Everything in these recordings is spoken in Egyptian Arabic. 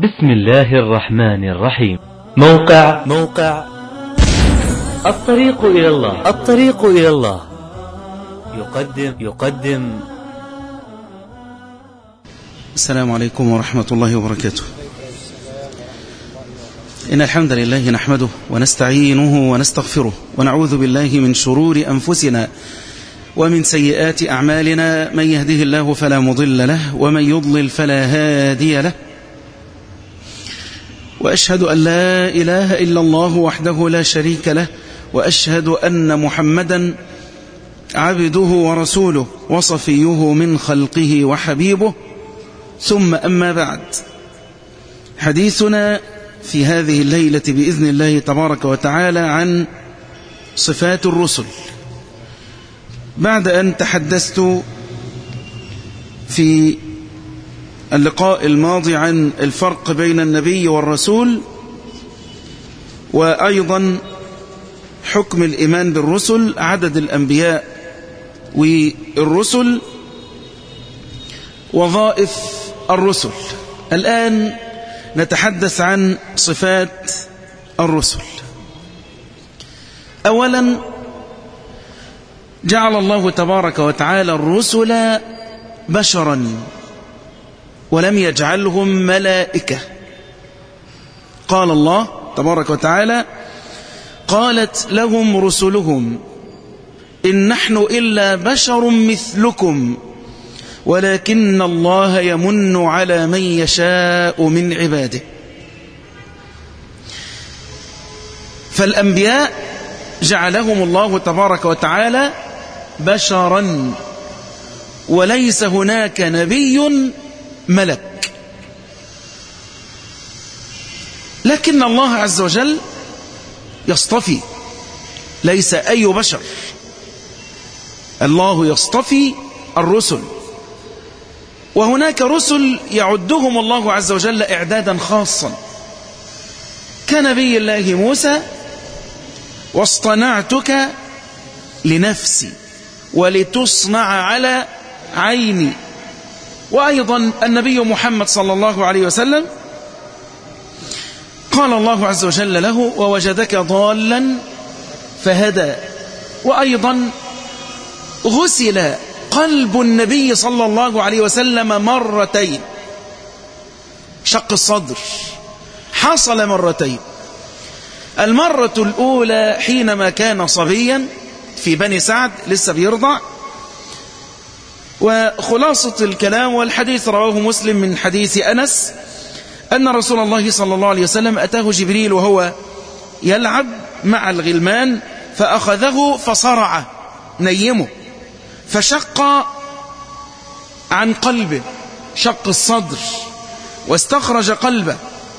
بسم الله الرحمن الرحيم موقع موقع الطريق إلى الله الطريق إلى الله يقدم يقدم السلام عليكم ورحمة الله وبركاته إن الحمد لله نحمده ونستعينه ونستغفره ونعوذ بالله من شرور أنفسنا ومن سيئات أعمالنا من يهده الله فلا مضل له ومن يضلل فلا هادي له وأشهد أن لا إله إلا الله وحده لا شريك له وأشهد أن محمدا عبده ورسوله وصفيه من خلقه وحبيبه ثم أما بعد حديثنا في هذه الليلة بإذن الله تبارك وتعالى عن صفات الرسل بعد أن تحدثت في اللقاء الماضي عن الفرق بين النبي والرسول وأيضا حكم الإيمان بالرسل عدد الأنبياء والرسل وظائف الرسل الآن نتحدث عن صفات الرسل أولا جعل الله تبارك وتعالى الرسل بشرا ولم يجعلهم ملائكة قال الله تبارك وتعالى قالت لهم رسلهم إن نحن إلا بشر مثلكم ولكن الله يمن على من يشاء من عباده فالأنبياء جعلهم الله تبارك وتعالى بشرا وليس هناك نبي ملك لكن الله عز وجل يصطفي ليس أي بشر الله يصطفي الرسل وهناك رسل يعدهم الله عز وجل إعدادا خاصا كنبي الله موسى واصطنعتك لنفسي ولتصنع على عيني وأيضا النبي محمد صلى الله عليه وسلم قال الله عز وجل له ووجدك ضالا فهدى وأيضا غسل قلب النبي صلى الله عليه وسلم مرتين شق الصدر حصل مرتين المرة الأولى حينما كان صبيا في بني سعد لسه بيرضع وخلاصة الكلام والحديث رواه مسلم من حديث أنس أن رسول الله صلى الله عليه وسلم أتاه جبريل وهو يلعب مع الغلمان فأخذه فصرعه نيمه فشق عن قلبه شق الصدر واستخرج قلبه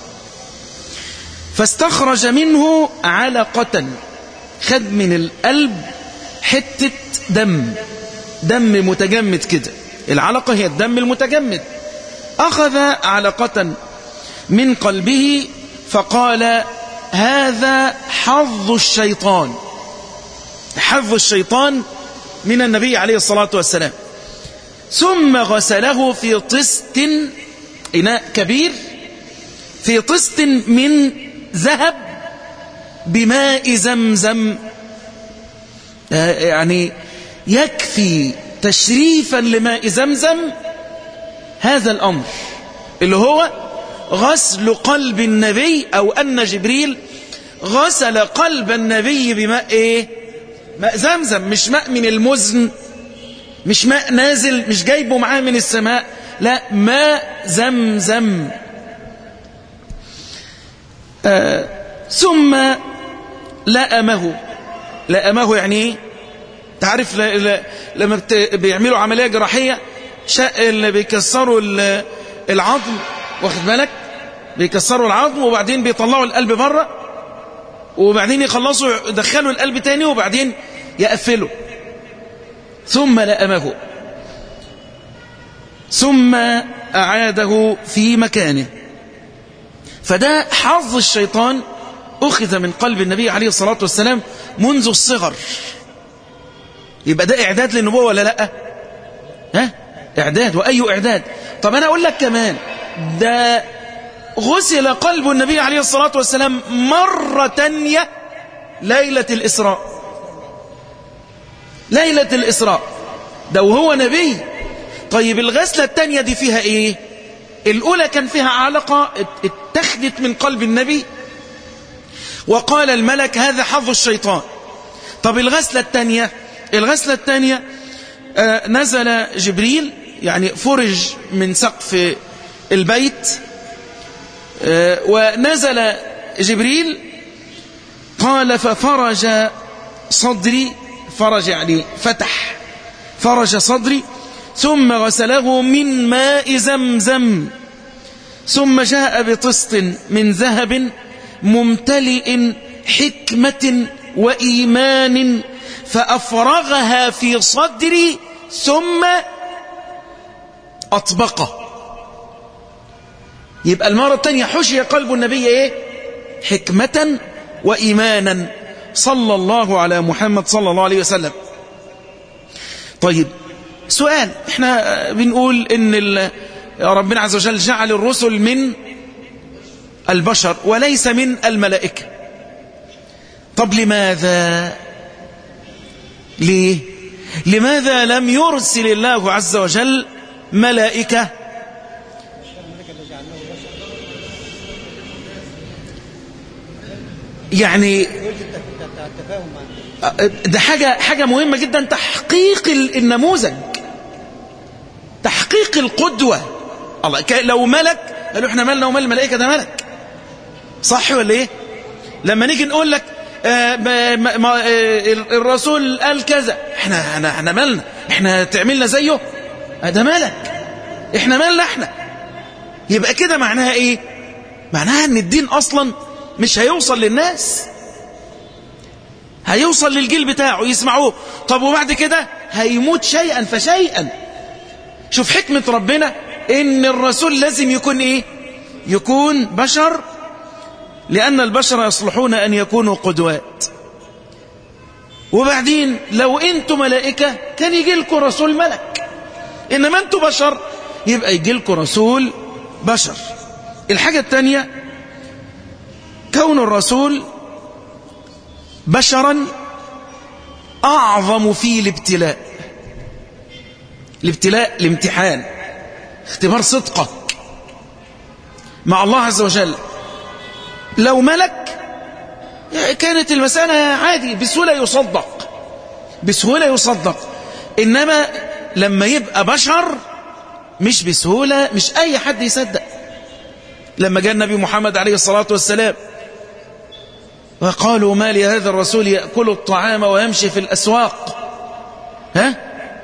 فاستخرج منه علقة خد من القلب حتة دم دم متجمد كده العلقة هي الدم المتجمد أخذ علقة من قلبه فقال هذا حظ الشيطان حظ الشيطان من النبي عليه الصلاة والسلام ثم غسله في طست إناء كبير في طست من ذهب بماء زمزم يعني يكفي تشريفا لماء زمزم هذا الأمر اللي هو غسل قلب النبي أو أن جبريل غسل قلب النبي بماء إيه ماء زمزم مش ماء من المزن مش ماء نازل مش جايبه معاه من السماء لا ماء زمزم آه ثم لأمه لأمه يعني ايه تعرف لما بيعملوا عملية جراحية اللي بيكسروا العظم واخد بالك بيكسروا العظم وبعدين بيطلعوا القلب بره وبعدين يخلصوا يدخلوا القلب تاني وبعدين يقفلوا ثم لأمه ثم أعاده في مكانه فده حظ الشيطان أخذ من قلب النبي عليه الصلاة والسلام منذ الصغر يبقى ده إعداد للنبوة ولا لأ ها إعداد وأي إعداد طب أنا أقول لك كمان ده غسل قلب النبي عليه الصلاة والسلام مرة تانية ليلة الإسراء ليلة الإسراء ده وهو نبي طيب الغسلة التانية دي فيها ايه الأولى كان فيها علقة اتخذت من قلب النبي وقال الملك هذا حظ الشيطان طب الغسلة الثانية الغسلة الثانية آه نزل جبريل يعني فرج من سقف البيت آه ونزل جبريل قال ففرج صدري فرج يعني فتح فرج صدري ثم غسله من ماء زمزم ثم جاء بطست من ذهب ممتلئ حكمة وإيمان فأفرغها في صدري ثم أطبقه يبقى المرة الثانية حشي قلب النبي إيه؟ حكمة وإيمانا صلى الله على محمد صلى الله عليه وسلم طيب سؤال احنا بنقول ان ربنا عز وجل جعل الرسل من البشر وليس من الملائكة طب لماذا ليه لماذا لم يرسل الله عز وجل ملائكة يعني ده حاجة حاجة مهمة جدا تحقيق النموذج تحقيق القدوة الله لو ملك قالوا احنا مالنا ومال الملائكة ده ملك صح ولا ايه لما نيجي نقول لك آه ما ما آه الرسول قال كذا احنا احنا احنا مالنا احنا تعملنا زيه آه ده ملك احنا مالنا احنا يبقى كده معناها ايه معناها ان الدين اصلا مش هيوصل للناس هيوصل للجيل بتاعه يسمعوه طب وبعد كده هيموت شيئا فشيئا شوف حكمة ربنا ان الرسول لازم يكون ايه يكون بشر لأن البشر يصلحون أن يكونوا قدوات وبعدين لو أنتم ملائكة كان يجي لكم رسول ملك إنما أنتم بشر يبقى يجي لكم رسول بشر الحاجة الثانية كون الرسول بشرا أعظم فيه الابتلاء الابتلاء الامتحان اختبار صدقك مع الله عز وجل لو ملك كانت المسألة عادي بسهولة يصدق بسهولة يصدق إنما لما يبقى بشر مش بسهولة مش أي حد يصدق لما جاء النبي محمد عليه الصلاة والسلام وقالوا ما لهذا الرسول يأكل الطعام ويمشي في الأسواق ها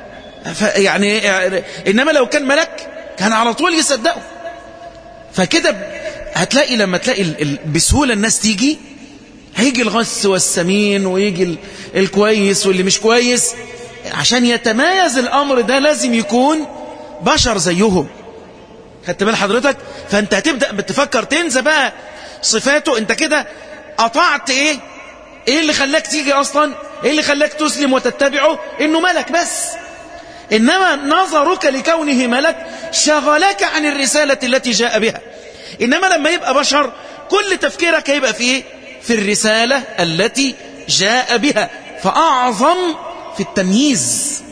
يعني إنما لو كان ملك كان على طول يصدقه فكده هتلاقي لما تلاقي بسهولة الناس تيجي هيجي الغث والسمين ويجي الكويس واللي مش كويس عشان يتميز الأمر ده لازم يكون بشر زيهم خدت بال حضرتك فانت هتبدأ بتفكر تنسى بقى صفاته انت كده قطعت ايه ايه اللي خلاك تيجي اصلا ايه اللي خلاك تسلم وتتبعه انه ملك بس انما نظرك لكونه ملك شغلك عن الرسالة التي جاء بها إنما لما يبقى بشر كل تفكيرك هيبقى في إيه؟ في الرسالة التي جاء بها فأعظم في التمييز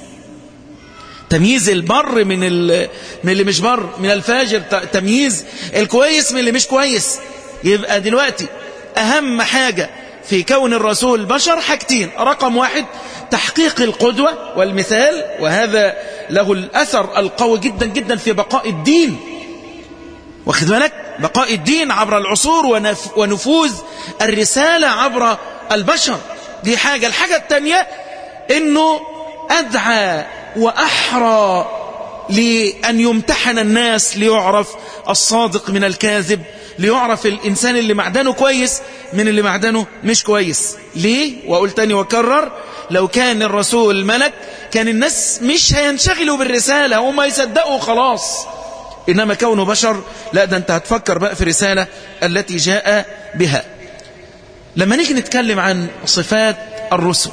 تمييز البر من من اللي مش بر من الفاجر تمييز الكويس من اللي مش كويس يبقى دلوقتي أهم حاجة في كون الرسول بشر حاجتين رقم واحد تحقيق القدوة والمثال وهذا له الأثر القوي جدا جدا في بقاء الدين واخد بالك بقاء الدين عبر العصور ونف ونفوذ الرسالة عبر البشر دي حاجة الحاجة الثانية انه ادعى واحرى لان يمتحن الناس ليعرف الصادق من الكاذب ليعرف الانسان اللي معدنه كويس من اللي معدنه مش كويس ليه واقول تاني واكرر لو كان الرسول ملك كان الناس مش هينشغلوا بالرسالة هم يصدقوا خلاص إنما كونه بشر لا ده أنت هتفكر بقى في الرسالة التي جاء بها لما نيجي نتكلم عن صفات الرسل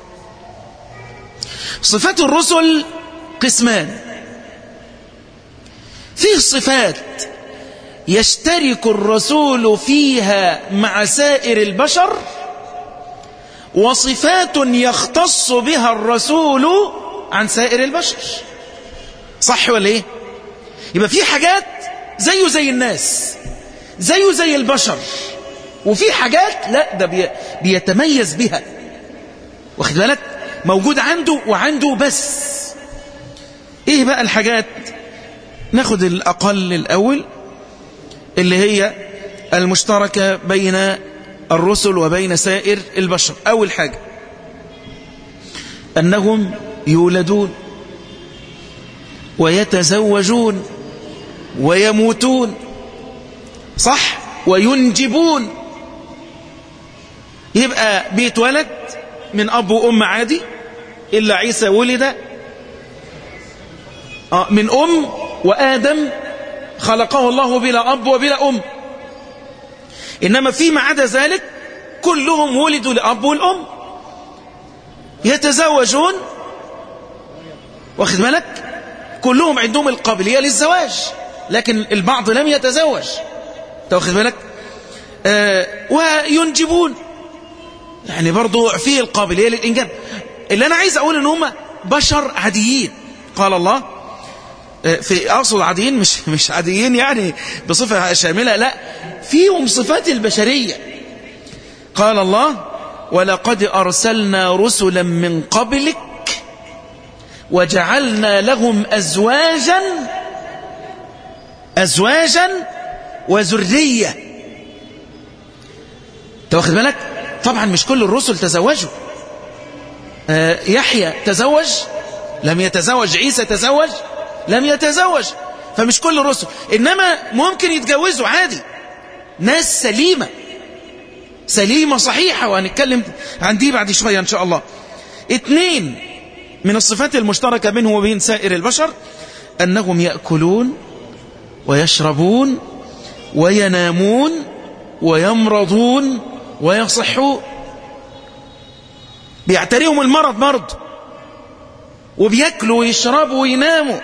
صفات الرسل قسمان فيه صفات يشترك الرسول فيها مع سائر البشر وصفات يختص بها الرسول عن سائر البشر صح ولا ايه يبقى في حاجات زيه زي الناس زيه زي البشر وفي حاجات لا ده بي بيتميز بها واخد بالك موجود عنده وعنده بس ايه بقى الحاجات ناخد الاقل الاول اللي هي المشتركة بين الرسل وبين سائر البشر أول حاجة أنهم يولدون ويتزوجون ويموتون صح وينجبون يبقى بيتولد من أب وأم عادي إلا عيسى ولد من أم وآدم خلقه الله بلا أب وبلا أم إنما فيما عدا ذلك كلهم ولدوا لأب والأم يتزوجون واخد بالك كلهم عندهم القابلية للزواج لكن البعض لم يتزوج واخد بالك آه وينجبون يعني برضو فيه القابلية للإنجاب اللي أنا عايز أقول إن هم بشر عاديين قال الله في أقصد عاديين مش مش عاديين يعني بصفة شاملة لا فيهم صفات البشرية قال الله ولقد أرسلنا رسلا من قبلك وجعلنا لهم أزواجا أزواجا وذرية تاخد بالك طبعا مش كل الرسل تزوجوا آه يحيى تزوج لم يتزوج عيسى تزوج لم يتزوج فمش كل الرسل إنما ممكن يتجوزوا عادي ناس سليمة سليمة صحيحة وهنتكلم عن دي بعد شوية إن شاء الله اثنين من الصفات المشتركة بينه وبين سائر البشر أنهم يأكلون ويشربون وينامون ويمرضون ويصحون بيعتريهم المرض مرض وبيأكلوا ويشربوا ويناموا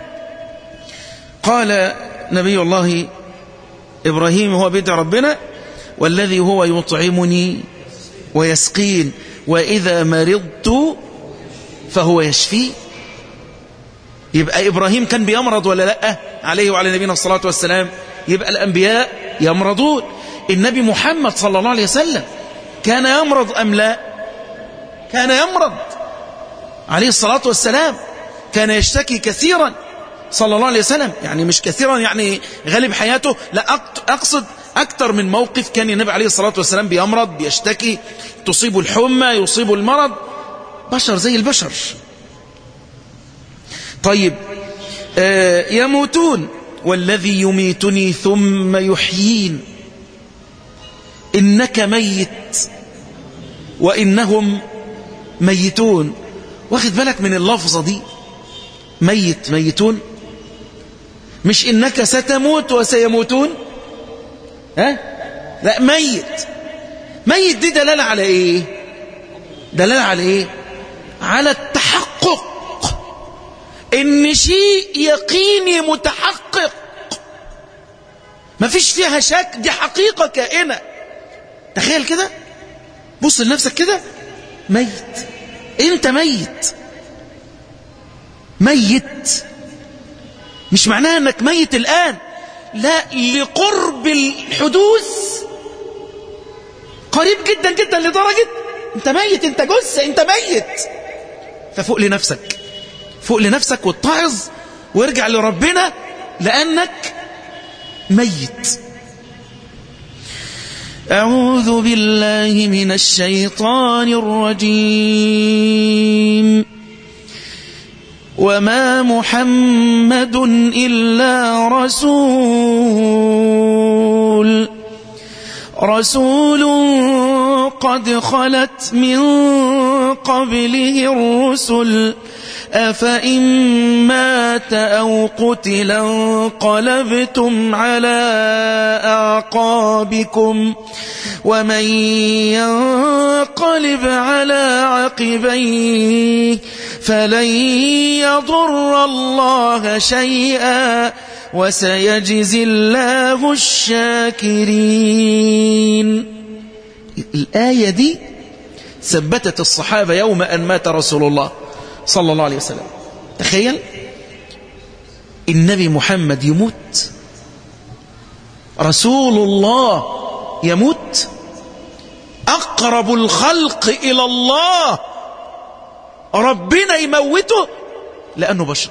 قال نبي الله إبراهيم هو بيدعي ربنا والذي هو يطعمني ويسقين وإذا مرضت فهو يشفي يبقى إبراهيم كان بيمرض ولا لا عليه وعلى نبينا الصلاة والسلام يبقى الأنبياء يمرضون النبي محمد صلى الله عليه وسلم كان يمرض أم لا كان يمرض عليه الصلاة والسلام كان يشتكي كثيرا صلى الله عليه وسلم يعني مش كثيرا يعني غالب حياته لا أقصد أكثر من موقف كان النبي عليه الصلاة والسلام بيمرض بيشتكي تصيب الحمى يصيب المرض بشر زي البشر طيب آه يموتون والذي يميتني ثم يحيين إنك ميت وإنهم ميتون واخد بالك من اللفظة دي ميت ميتون مش إنك ستموت وسيموتون ها لا ميت ميت دي دلالة على إيه دلالة على إيه على التحقق إن شيء يقيني متحقق ما فيش فيها شك دي حقيقة كائنة تخيل كده بص لنفسك كده ميت انت ميت ميت مش معناها انك ميت الآن لا لقرب الحدوث قريب جدا جدا لدرجة انت ميت انت جثة انت ميت ففوق لنفسك فوق لنفسك واتعظ وارجع لربنا لأنك ميت أعوذ بالله من الشيطان الرجيم وما محمد إلا رسول رسول قد خلت من قبله الرسل أفإن مات أو قتلا انقلبتم على أعقابكم ومن ينقلب على عقبيه فلن يضر الله شيئا وسيجزي الله الشاكرين الآية دي ثبتت الصحابة يوم أن مات رسول الله صلى الله عليه وسلم تخيل النبي محمد يموت رسول الله يموت أقرب الخلق إلى الله ربنا يموته لأنه بشر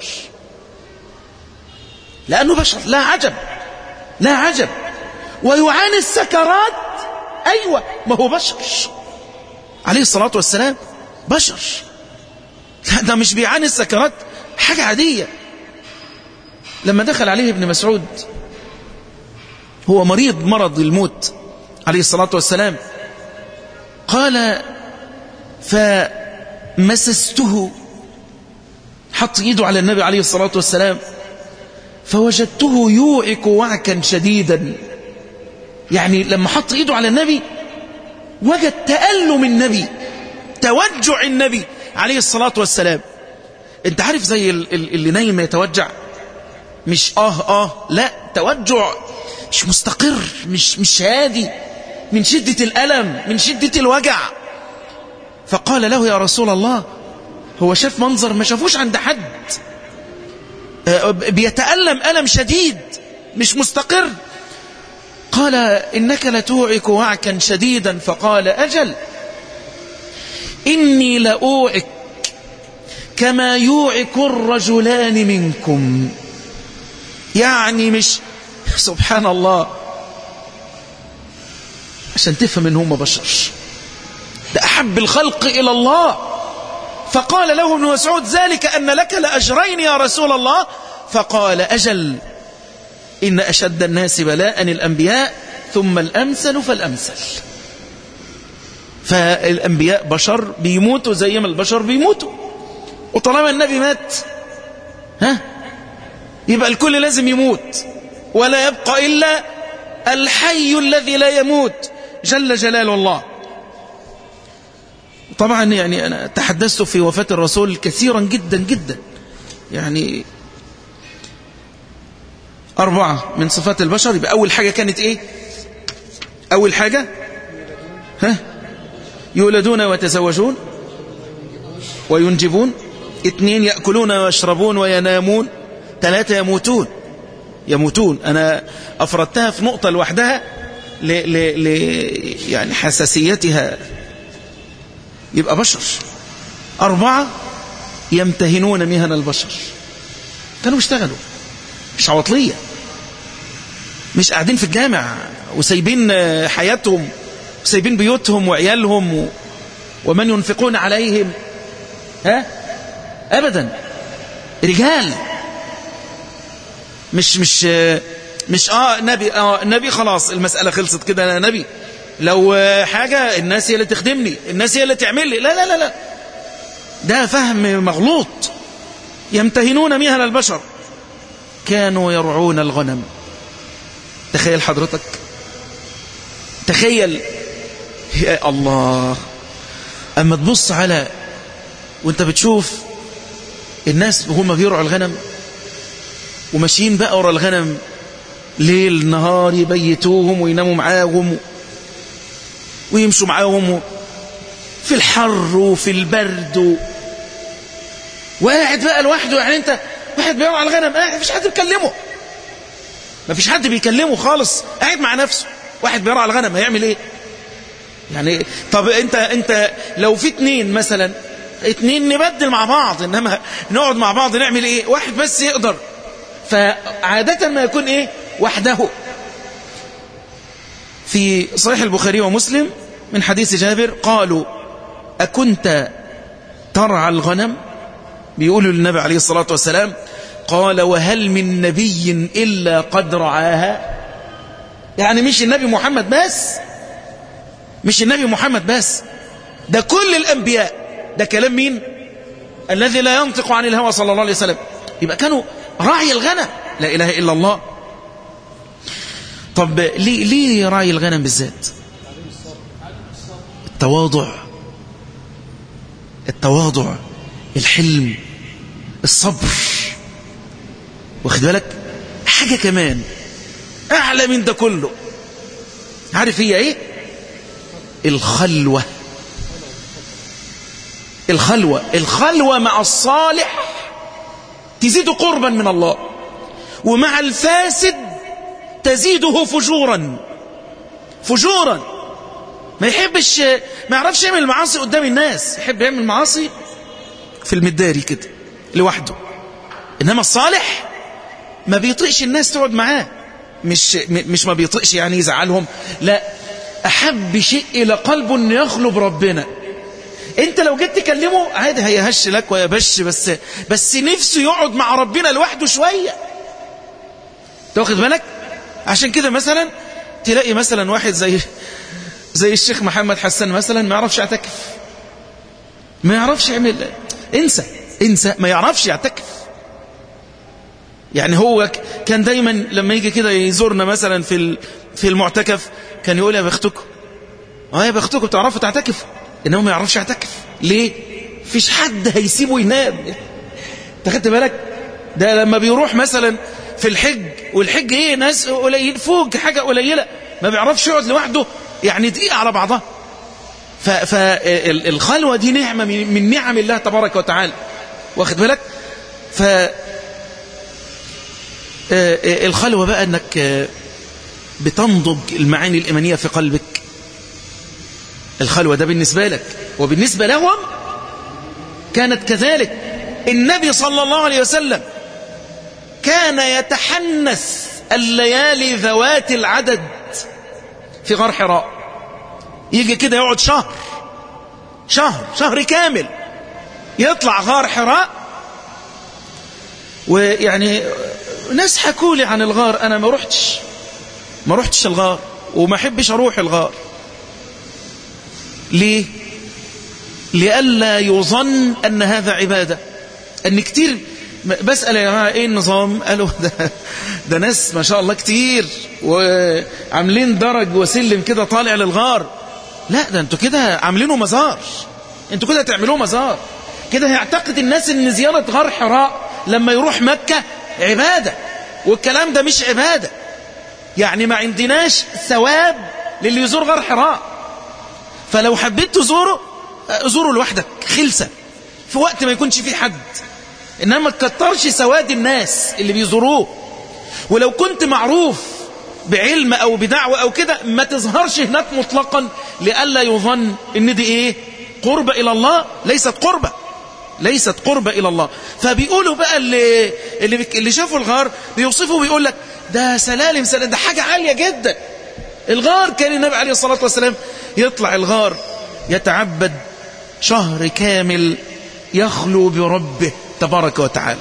لأنه بشر لا عجب لا عجب ويعاني السكرات أيوة ما هو بشر عليه الصلاة والسلام بشر لا ده مش بيعاني السكرات حاجة عادية لما دخل عليه ابن مسعود هو مريض مرض الموت عليه الصلاة والسلام قال فمسسته حط ايده على النبي عليه الصلاة والسلام فوجدته يوعك وعكا شديدا يعني لما حط ايده على النبي وجد تألم النبي توجع النبي عليه الصلاة والسلام انت عارف زي اللي نايم يتوجع مش اه اه لا توجع مش مستقر مش مش هادي من شدة الألم من شدة الوجع فقال له يا رسول الله هو شاف منظر ما شافوش عند حد بيتألم ألم شديد مش مستقر قال إنك لتوعك وعكا شديدا فقال أجل إني لأوعك كما يوعك الرجلان منكم يعني مش سبحان الله عشان تفهم ان هم بشر ده أحب الخلق إلى الله فقال له ابن مسعود ذلك أن لك لأجرين يا رسول الله فقال أجل إن أشد الناس بلاء الأنبياء ثم الأمثل فالأمثل فالأنبياء بشر بيموتوا زي ما البشر بيموتوا وطالما النبي مات ها يبقى الكل لازم يموت ولا يبقى إلا الحي الذي لا يموت جل جلال الله طبعا يعني أنا تحدثت في وفاة الرسول كثيرا جدا جدا يعني أربعة من صفات البشر يبقى أول حاجة كانت إيه أول حاجة ها يولدون ويتزوجون وينجبون اثنين يأكلون ويشربون وينامون ثلاثة يموتون يموتون أنا أفردتها في نقطة لوحدها ل ل ل يعني حساسيتها يبقى بشر أربعة يمتهنون مهن البشر كانوا بيشتغلوا مش عواطلية مش قاعدين في الجامع وسايبين حياتهم وسايبين بيوتهم وعيالهم و... ومن ينفقون عليهم ها أبدا رجال مش مش مش اه نبي اه نبي خلاص المسألة خلصت كده انا نبي لو حاجة الناس هي اللي تخدمني الناس هي اللي تعمل لي لا لا لا لا ده فهم مغلوط يمتهنون مهن البشر كانوا يرعون الغنم تخيل حضرتك تخيل يا الله أما تبص على وانت بتشوف الناس وهم بيرعوا الغنم وماشيين بقى ورا الغنم ليل نهار يبيتوهم ويناموا معاهم ويمشوا معاهم في الحر وفي البرد وقاعد بقى لوحده يعني انت واحد بيقع على الغنم قاعد مفيش حد بيكلمه مفيش حد بيكلمه خالص قاعد مع نفسه واحد بيقع على الغنم هيعمل ايه يعني طب انت انت لو في اتنين مثلا اتنين نبدل مع بعض انما نقعد مع بعض نعمل ايه واحد بس يقدر فعادة ما يكون ايه وحده في صحيح البخاري ومسلم من حديث جابر قالوا أكنت ترعى الغنم بيقولوا للنبي عليه الصلاة والسلام قال وهل من نبي إلا قد رعاها يعني مش النبي محمد بس مش النبي محمد بس ده كل الأنبياء ده كلام مين الذي لا ينطق عن الهوى صلى الله عليه وسلم يبقى كانوا راعي الغنم لا إله إلا الله طب ليه, ليه راعي الغنم بالذات التواضع التواضع الحلم الصبر واخد بالك حاجة كمان أعلى من ده كله عارف هي إيه الخلوة الخلوة الخلوة مع الصالح تزيد قربا من الله ومع الفاسد تزيده فجورا فجورا ما يحبش ما يعرفش يعمل المعاصي قدام الناس يحب يعمل معاصي في المداري كده لوحده إنما الصالح ما بيطيقش الناس تقعد معاه مش مش ما بيطيقش يعني يزعلهم لا أحب شيء إلى قلبه أن يخلو بربنا انت لو جيت تكلمه عادي هيهش لك ويبش بس بس نفسه يقعد مع ربنا لوحده شوية تاخد بالك عشان كده مثلا تلاقي مثلا واحد زي زي الشيخ محمد حسن مثلا ما يعرفش يعتكف ما يعرفش يعمل انسى انسى ما يعرفش يعتكف يعني هو كان دايما لما يجي كده يزورنا مثلا في في المعتكف كان يقول يا بختكم اه يا بختكم تعرفوا تعتكفوا انه ما يعرفش يعتكف ليه فيش حد هيسيبه ينام انت خدت بالك ده لما بيروح مثلا في الحج والحج ايه ناس قليل فوق حاجه قليله ما بيعرفش يقعد لوحده يعني دقيقه على بعضها فالخلوه دي نعمه من نعم الله تبارك وتعالى واخد بالك ف الخلوه بقى انك بتنضج المعاني الايمانيه في قلبك الخلوة ده بالنسبة لك وبالنسبة لهم كانت كذلك النبي صلى الله عليه وسلم كان يتحنث الليالي ذوات العدد في غار حراء يجي كده يقعد شهر شهر شهر كامل يطلع غار حراء ويعني ناس حكوا لي عن الغار انا ما رحتش ما رحتش الغار وما احبش اروح الغار ليه لئلا يظن أن هذا عبادة أن كتير بسأل يا جماعة إيه النظام قالوا ده, ده ناس ما شاء الله كتير وعاملين درج وسلم كده طالع للغار لا ده انتوا كده عاملينه مزار انتوا كده تعملوه مزار كده هيعتقد الناس ان زيارة غار حراء لما يروح مكة عبادة والكلام ده مش عبادة يعني ما عندناش ثواب للي يزور غار حراء فلو حبيت تزوره زوره لوحدك خلسة في وقت ما يكونش فيه حد إنما ما تكترش سواد الناس اللي بيزوروه ولو كنت معروف بعلم أو بدعوة أو كده ما تظهرش هناك مطلقا لئلا يظن إن دي إيه قربة إلى الله ليست قربة ليست قربة إلى الله فبيقولوا بقى اللي, اللي, اللي شافوا الغار بيوصفوا بيقول لك ده سلالم سلالم ده حاجة عالية جدا الغار كان النبي عليه الصلاة والسلام يطلع الغار يتعبد شهر كامل يخلو بربه تبارك وتعالى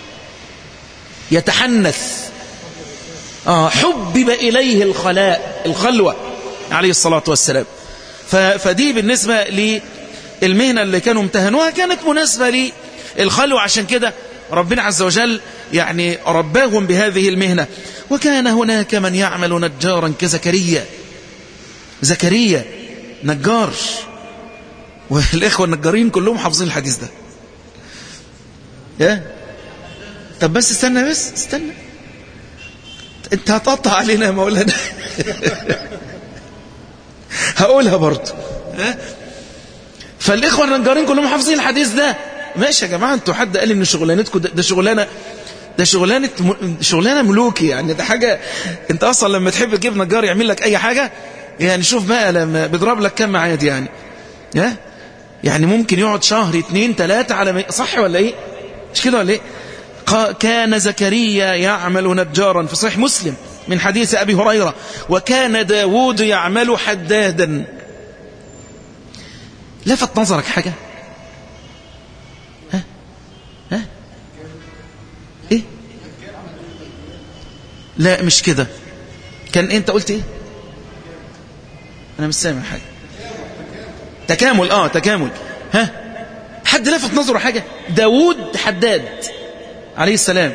يتحنث آه حبب إليه الخلاء الخلوة عليه الصلاة والسلام فدي بالنسبة للمهنة اللي كانوا امتهنوها كانت مناسبة للخلوة عشان كده ربنا عز وجل يعني رباهم بهذه المهنة وكان هناك من يعمل نجارا كزكريا زكريا نجار والإخوة النجارين كلهم حافظين الحديث ده يا طب بس استنى بس استنى انت هتقطع علينا يا مولانا هقولها برضه فالإخوة النجارين كلهم حافظين الحديث ده ماشي يا جماعة انتوا حد قال ان شغلانتكم ده, ده شغلانة ده شغلانة شغلانة ملوكي يعني ده حاجة انت اصلا لما تحب تجيب نجار يعمل لك اي حاجة يعني شوف بقى لما بيضرب لك كم عاد يعني ها يعني ممكن يقعد شهر اتنين تلاتة على مي... صح ولا ايه مش كده ولا ايه كان زكريا يعمل نجارا في صحيح مسلم من حديث أبي هريرة وكان داود يعمل حدادا لفت نظرك حاجة ها ها ايه لا مش كده كان انت قلت ايه انا مش سامع حاجة تكامل اه تكامل ها حد لفت نظره حاجة داود حداد عليه السلام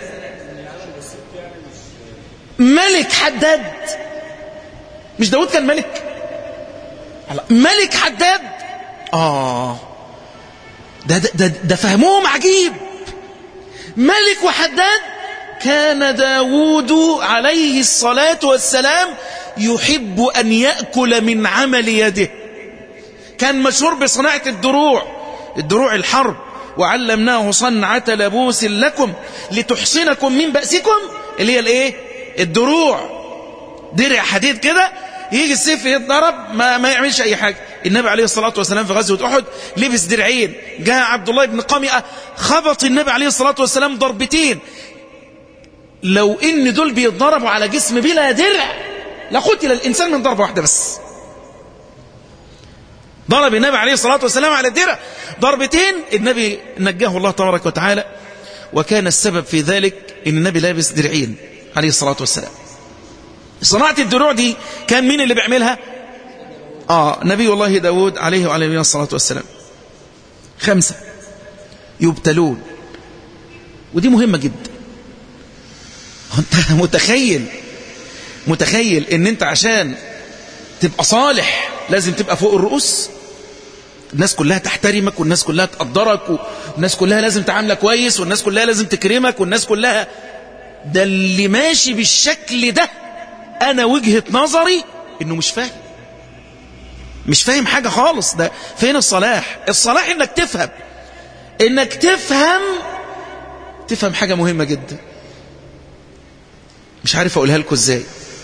ملك حداد مش داود كان ملك ملك حداد آه ده, ده, ده, ده فهمهم عجيب ملك وحداد كان داود عليه الصلاة والسلام يحب أن يأكل من عمل يده كان مشهور بصناعة الدروع الدروع الحرب وعلمناه صنعة لبوس لكم لتحصنكم من بأسكم اللي هي الايه الدروع درع حديد كده يجي السيف يتضرب ما, ما يعملش اي حاجة النبي عليه الصلاة والسلام في غزوة احد لبس درعين جاء عبد الله بن قامئة خبط النبي عليه الصلاة والسلام ضربتين لو ان دول بيتضربوا على جسم بلا درع لقتل الانسان من ضربة واحدة بس ضرب النبي عليه الصلاة والسلام على الدرع ضربتين النبي نجاه الله تبارك وتعالى وكان السبب في ذلك ان النبي لابس درعين عليه الصلاة والسلام صناعة الدروع دي كان مين اللي بيعملها آه نبي الله داود عليه وعليه الصلاة والسلام خمسة يبتلون ودي مهمة جدا انت متخيل متخيل ان انت عشان تبقى صالح لازم تبقى فوق الرؤوس الناس كلها تحترمك والناس كلها تقدرك والناس كلها لازم تعاملك كويس والناس كلها لازم تكرمك والناس كلها ده اللي ماشي بالشكل ده انا وجهة نظري انه مش فاهم مش فاهم حاجة خالص ده فين الصلاح الصلاح انك تفهم انك تفهم تفهم حاجة مهمة جدا مش عارف اقولها لكم ازاي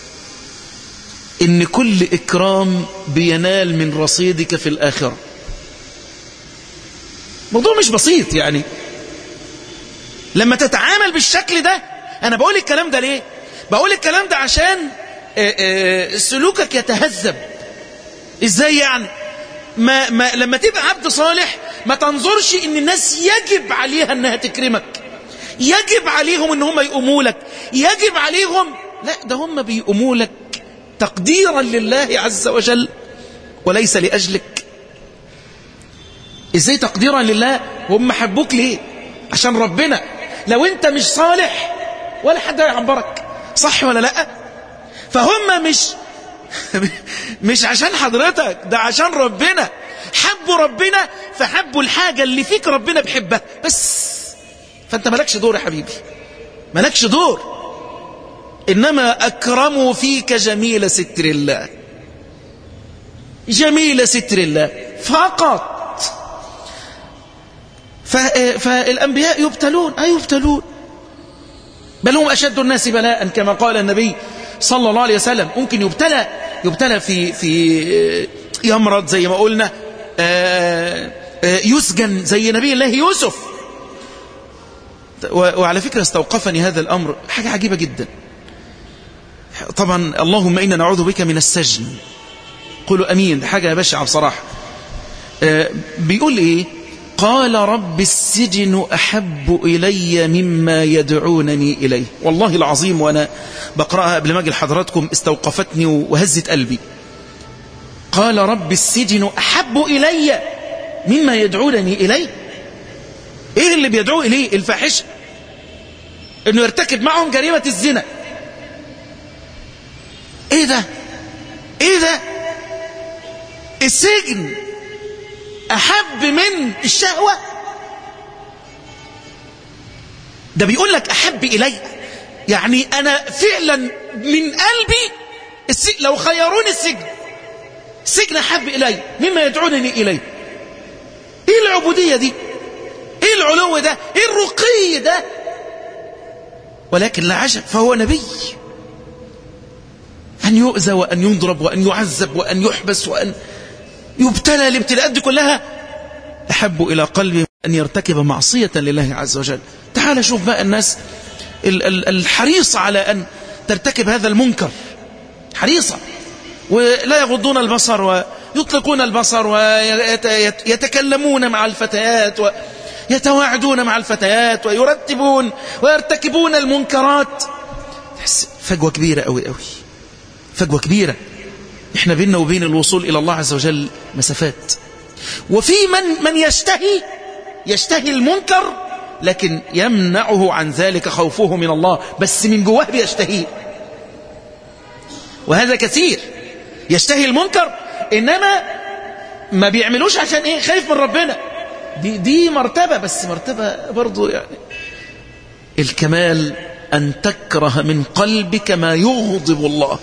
ان كل اكرام بينال من رصيدك في الاخرة موضوع مش بسيط يعني لما تتعامل بالشكل ده انا بقول الكلام ده ليه بقول الكلام ده عشان سلوكك يتهذب ازاي يعني ما, ما لما تبقى عبد صالح ما تنظرش ان الناس يجب عليها انها تكرمك يجب عليهم ان هم يقوموا لك يجب عليهم لا ده هم بيقوموا لك تقديرا لله عز وجل وليس لأجلك ازاي تقديرا لله هم حبوك ليه عشان ربنا لو انت مش صالح ولا حد يعبرك صح ولا لا فهم مش مش عشان حضرتك ده عشان ربنا حبوا ربنا فحبوا الحاجة اللي فيك ربنا بيحبها بس فانت مالكش دور يا حبيبي مالكش دور إنما أكرموا فيك جميل ستر الله جميل ستر الله فقط فالأنبياء يبتلون أي يبتلون بل هم أشد الناس بلاء كما قال النبي صلى الله عليه وسلم ممكن يبتلى يبتلى في في يمرض زي ما قلنا يسجن زي نبي الله يوسف وعلى فكرة استوقفني هذا الأمر حاجة عجيبة جدا طبعا اللهم إنا نعوذ بك من السجن قولوا أمين حاجة بشعة بصراحة بيقول إيه قال رب السجن أحب إلي مما يدعونني إليه والله العظيم وأنا بقرأها قبل ما أجي لحضراتكم استوقفتني وهزت قلبي قال رب السجن أحب إلي مما يدعونني إليه إيه اللي بيدعو إليه الفاحشة إنه يرتكب معهم جريمة الزنا إيه ده إيه ده السجن أحب من الشهوة ده بيقول لك أحب إلي يعني أنا فعلا من قلبي السجن لو خيروني السجن السجن أحب إلي مما يدعونني إليه إيه العبودية دي إيه العلو ده إيه الرقي ده ولكن لا عجب فهو نبي أن يؤذى وأن يضرب وأن يعذب وأن يحبس وأن يبتلى الابتلاءات دي كلها أحب إلى قلبي أن يرتكب معصية لله عز وجل تعال شوف بقى الناس الحريصة على أن ترتكب هذا المنكر حريصة ولا يغضون البصر ويطلقون البصر ويتكلمون مع الفتيات ويتواعدون مع الفتيات ويرتبون ويرتكبون المنكرات تحس فجوة كبيرة أوي أوي فجوة كبيرة احنا بيننا وبين الوصول إلى الله عز وجل مسافات وفي من من يشتهي يشتهي المنكر لكن يمنعه عن ذلك خوفه من الله بس من جواه بيشتهيه وهذا كثير يشتهي المنكر إنما ما بيعملوش عشان إيه خايف من ربنا دي, دي مرتبة بس مرتبة برضو يعني الكمال أن تكره من قلبك ما يغضب الله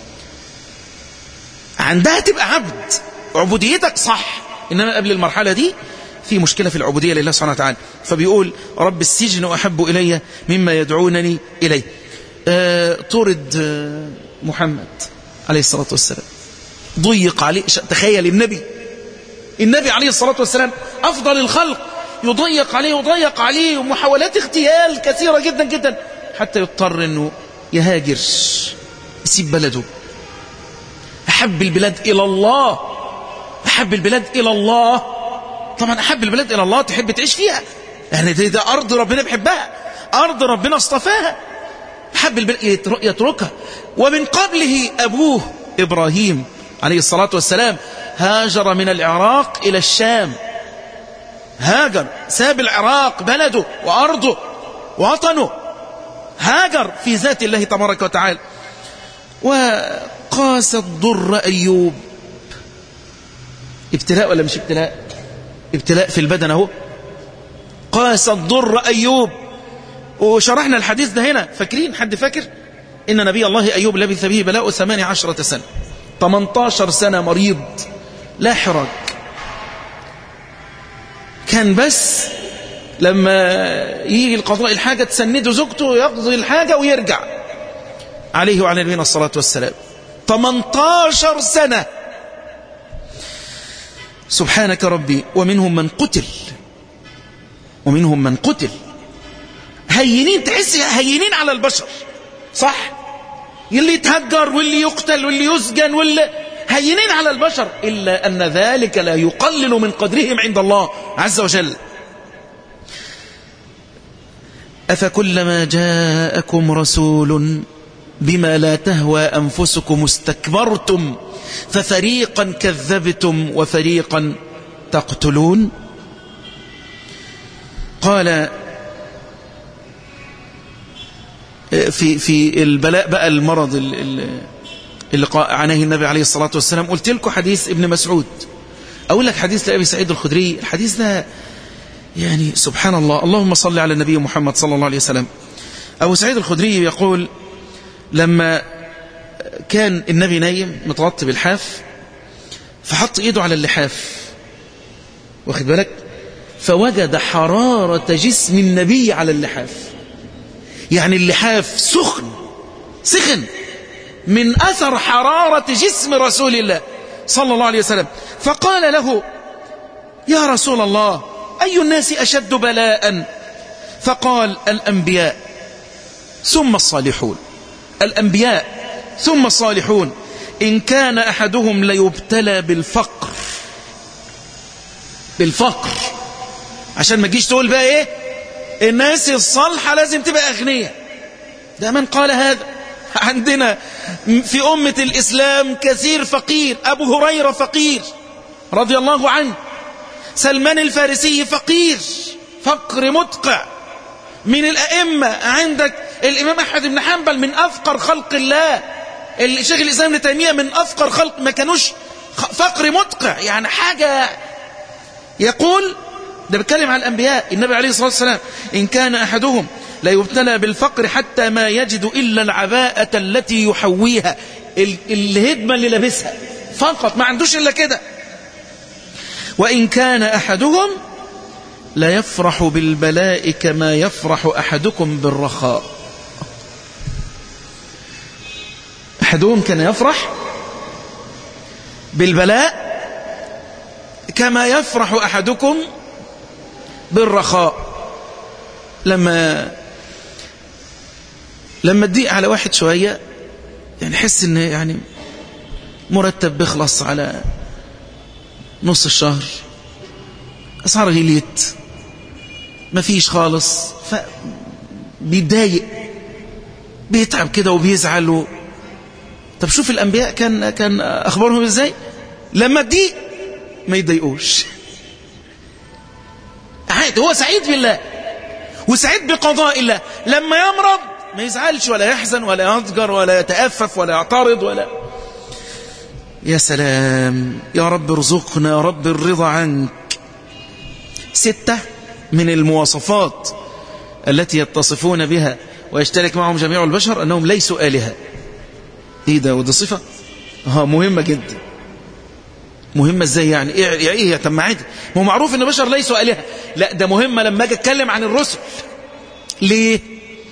عندها تبقى عبد عبوديتك صح إنما قبل المرحلة دي في مشكلة في العبودية لله سبحانه وتعالى فبيقول رب السجن أحب إلي مما يدعونني إليه آه طرد آه محمد عليه الصلاة والسلام ضيق عليه تخيل النبي النبي عليه الصلاة والسلام أفضل الخلق يضيق عليه يضيق عليه ومحاولات اغتيال كثيرة جدا جدا حتى يضطر أنه يهاجر يسيب بلده أحب البلاد إلى الله أحب البلاد إلى الله طبعا أحب البلاد إلى الله تحب تعيش فيها يعني ده, ده أرض ربنا بيحبها أرض ربنا اصطفاها أحب البلاد يتركها ومن قبله أبوه إبراهيم عليه الصلاة والسلام هاجر من العراق إلى الشام هاجر ساب العراق بلده وأرضه وطنه هاجر في ذات الله تبارك وتعالى وقاس الضر أيوب ابتلاء ولا مش ابتلاء ابتلاء في البدن اهو قاس الضر أيوب وشرحنا الحديث ده هنا فاكرين حد فاكر إن نبي الله أيوب لبث به بلاء ثمانية عشرة سنة 18 سنة مريض لا حراج كان بس لما يجي القضاء الحاجة تسنده زوجته يقضي الحاجة ويرجع عليه وعلى نبينا الصلاة والسلام 18 سنة سبحانك ربي ومنهم من قتل ومنهم من قتل هينين تحس هينين على البشر صح اللي يتهجر واللي يقتل واللي يسجن واللي هينين على البشر إلا أن ذلك لا يقلل من قدرهم عند الله عز وجل أفكلما جاءكم رسول بما لا تهوى أنفسكم استكبرتم ففريقا كذبتم وفريقا تقتلون قال في في البلاء بقى المرض اللي عاناه النبي عليه الصلاة والسلام قلت لكم حديث ابن مسعود أقول لك حديث لأبي سعيد الخدري الحديث ده يعني سبحان الله اللهم صل على النبي محمد صلى الله عليه وسلم أبو سعيد الخدري يقول لما كان النبي نايم متغطي بالحاف فحط ايده على اللحاف واخد بالك فوجد حرارة جسم النبي على اللحاف يعني اللحاف سخن سخن من أثر حرارة جسم رسول الله صلى الله عليه وسلم فقال له يا رسول الله أي الناس أشد بلاء فقال الأنبياء ثم الصالحون الأنبياء ثم الصالحون إن كان أحدهم ليبتلى بالفقر بالفقر عشان ما تجيش تقول بقى إيه الناس الصالحة لازم تبقى أغنية ده من قال هذا عندنا في أمة الإسلام كثير فقير أبو هريرة فقير رضي الله عنه سلمان الفارسي فقير فقر مدقع من الأئمة عندك الإمام أحمد بن حنبل من أفقر خلق الله الشيخ الإسلام ابن تيمية من أفقر خلق ما كانوش فقر مدقع يعني حاجة يقول ده بيتكلم على الأنبياء النبي عليه الصلاة والسلام إن كان أحدهم لا يبتلى بالفقر حتى ما يجد إلا العباءة التي يحويها الهدمة اللي لابسها فقط ما عندوش إلا كده وإن كان أحدهم لا يفرح بالبلاء كما يفرح أحدكم بالرخاء أحدهم كان يفرح بالبلاء كما يفرح أحدكم بالرخاء لما لما تضيق على واحد شوية يعني حس ان يعني مرتب بيخلص على نص الشهر أسعار غليت مفيش خالص فبيتضايق بيتعب كده وبيزعل و... طب شوف الأنبياء كان كان أخبارهم إزاي لما تضيق ما يتضايقوش عادي هو سعيد بالله وسعيد بقضاء الله لما يمرض ما يزعلش ولا يحزن ولا يضجر ولا يتأفف ولا يعترض ولا يا سلام يا رب ارزقنا يا رب الرضا عنك ستة من المواصفات التي يتصفون بها ويشترك معهم جميع البشر أنهم ليسوا آلهة إيه ده وده صفة ها مهمة جدا مهمة ازاي يعني ايه ايه, إيه طب ما عادي هو معروف ان البشر ليسوا آلهة لا ده مهمة لما اجي اتكلم عن الرسل ليه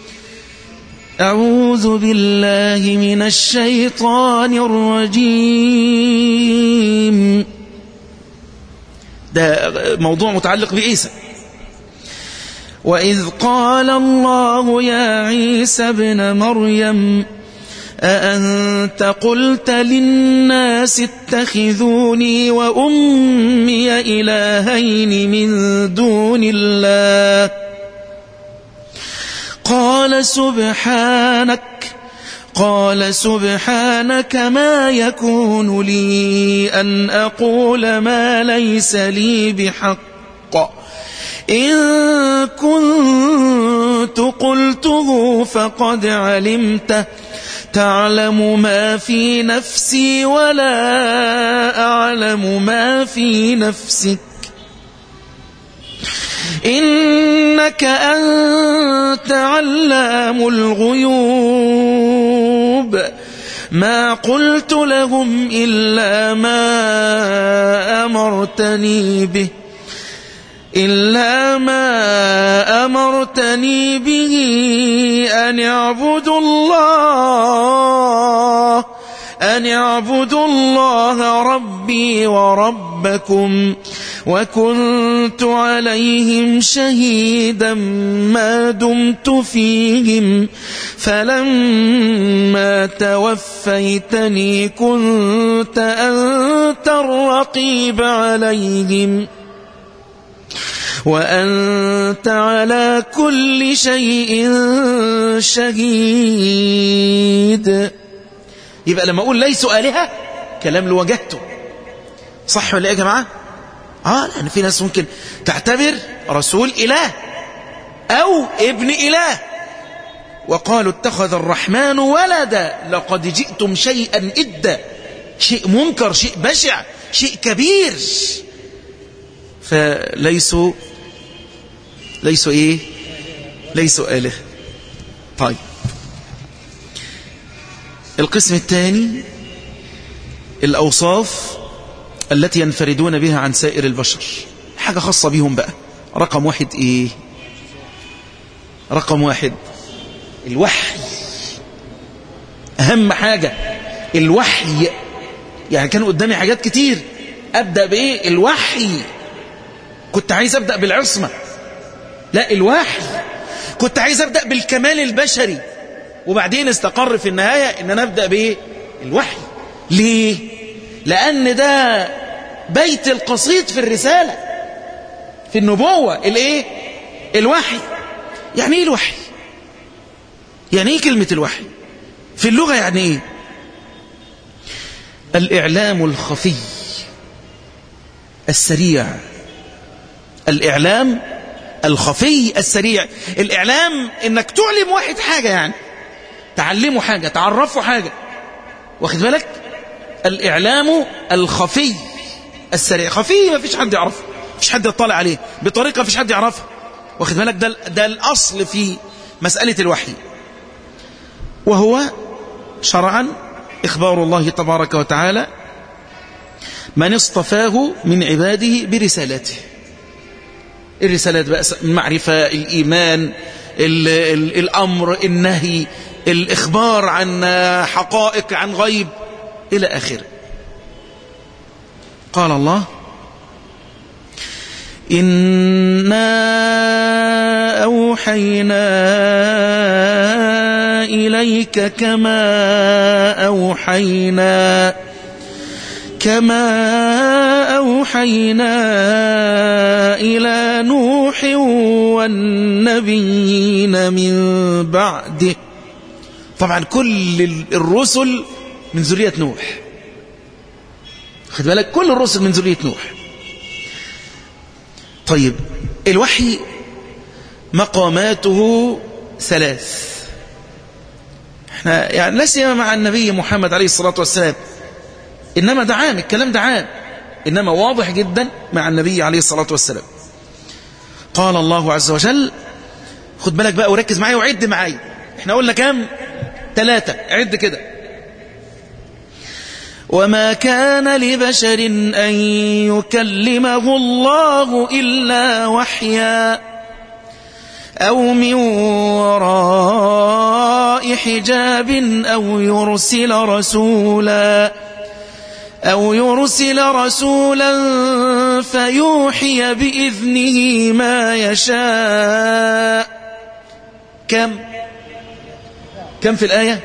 أعوذ بالله من الشيطان الرجيم ده موضوع متعلق بعيسى وإذ قال الله يا عيسى ابن مريم أأنت قلت للناس اتخذوني وأمي إلهين من دون الله قال سبحانك قال سبحانك ما يكون لي أن أقول ما ليس لي بحق إن كنت قلته فقد علمته تعلم ما في نفسي ولا أعلم ما في نفسك إنك أنت علام الغيوب ما قلت لهم إلا ما أمرتني به إلا ما أمرتني به أن اعبدوا الله أن اعبدوا الله ربي وربكم وكنت عليهم شهيدا ما دمت فيهم فلما توفيتني كنت أنت الرقيب عليهم وأنت على كل شيء شهيد يبقى لما أقول ليسوا آلهة كلام لوجهته صح ولا إيه يا جماعة آه لأن في ناس ممكن تعتبر رسول إله أو ابن إله وقالوا اتخذ الرحمن ولدا لقد جئتم شيئا إدا شيء منكر شيء بشع شيء كبير فليسوا ليسوا ايه ليسوا آله طيب القسم الثاني الأوصاف التي ينفردون بها عن سائر البشر حاجة خاصة بهم بقى رقم واحد ايه رقم واحد الوحي أهم حاجة الوحي يعني كان قدامي حاجات كتير أبدأ بإيه الوحي كنت عايز أبدأ بالعصمة لا الوحي كنت عايز أبدأ بالكمال البشري وبعدين استقر في النهاية إن أنا أبدأ بإيه الوحي ليه لأن ده بيت القصيد في الرسالة في النبوة الإيه الوحي يعني إيه الوحي يعني إيه كلمة الوحي في اللغة يعني إيه الإعلام الخفي السريع الإعلام الخفي السريع الإعلام إنك تعلم واحد حاجة يعني تعلمه حاجة تعرفه حاجة واخد بالك الإعلام الخفي السريع خفي ما فيش حد يعرفه فيش حد يطلع عليه بطريقة فيش حد يعرفها واخد بالك ده, ده الأصل في مسألة الوحي وهو شرعا إخبار الله تبارك وتعالى من اصطفاه من عباده برسالته الرسالات بقى المعرفة الإيمان ال ال الأمر النهي الإخبار عن حقائق عن غيب إلى آخره قال الله إنا أوحينا إليك كما أوحينا كما أوحينا إلى نوح والنبيين من بعده طبعا كل الرسل من ذرية نوح خد بالك كل الرسل من ذرية نوح طيب الوحي مقاماته ثلاث احنا يعني لا سيما مع النبي محمد عليه الصلاة والسلام إنما ده عام الكلام ده عام إنما واضح جدا مع النبي عليه الصلاة والسلام قال الله عز وجل خد بالك بقى وركز معايا وعد معايا احنا قلنا كام ثلاثة عد كده وما كان لبشر أن يكلمه الله إلا وحيا أو من وراء حجاب أو يرسل رسولا أو يرسل رسولا فيوحي بإذنه ما يشاء كم كم في الآية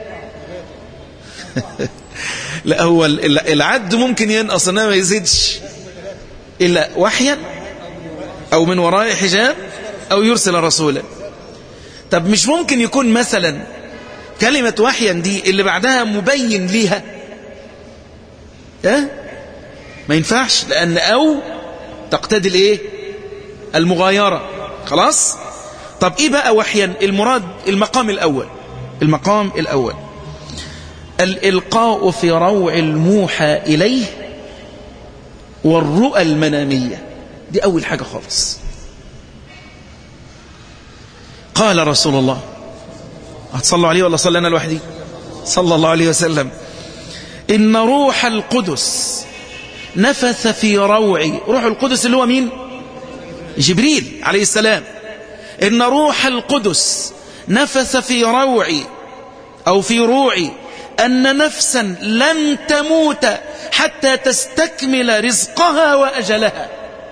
لا هو العد ممكن ينقص انما ما يزيدش إلا وحيا أو من وراء حجاب أو يرسل رسولا طب مش ممكن يكون مثلا كلمة وحيا دي اللي بعدها مبين ليها اه ما ينفعش لأن أو تقتضي الايه المغايرة خلاص طب ايه بقى وحيا المراد المقام الأول المقام الأول الإلقاء في روع الموحى إليه والرؤى المنامية دي أول حاجة خالص قال رسول الله هتصلوا عليه ولا صلى أنا لوحدي صلى الله عليه وسلم إن روح القدس نفث في روعي روح القدس اللي هو مين جبريل عليه السلام إن روح القدس نفث في روعي أو في روعي أن نفسا لن تموت حتى تستكمل رزقها وأجلها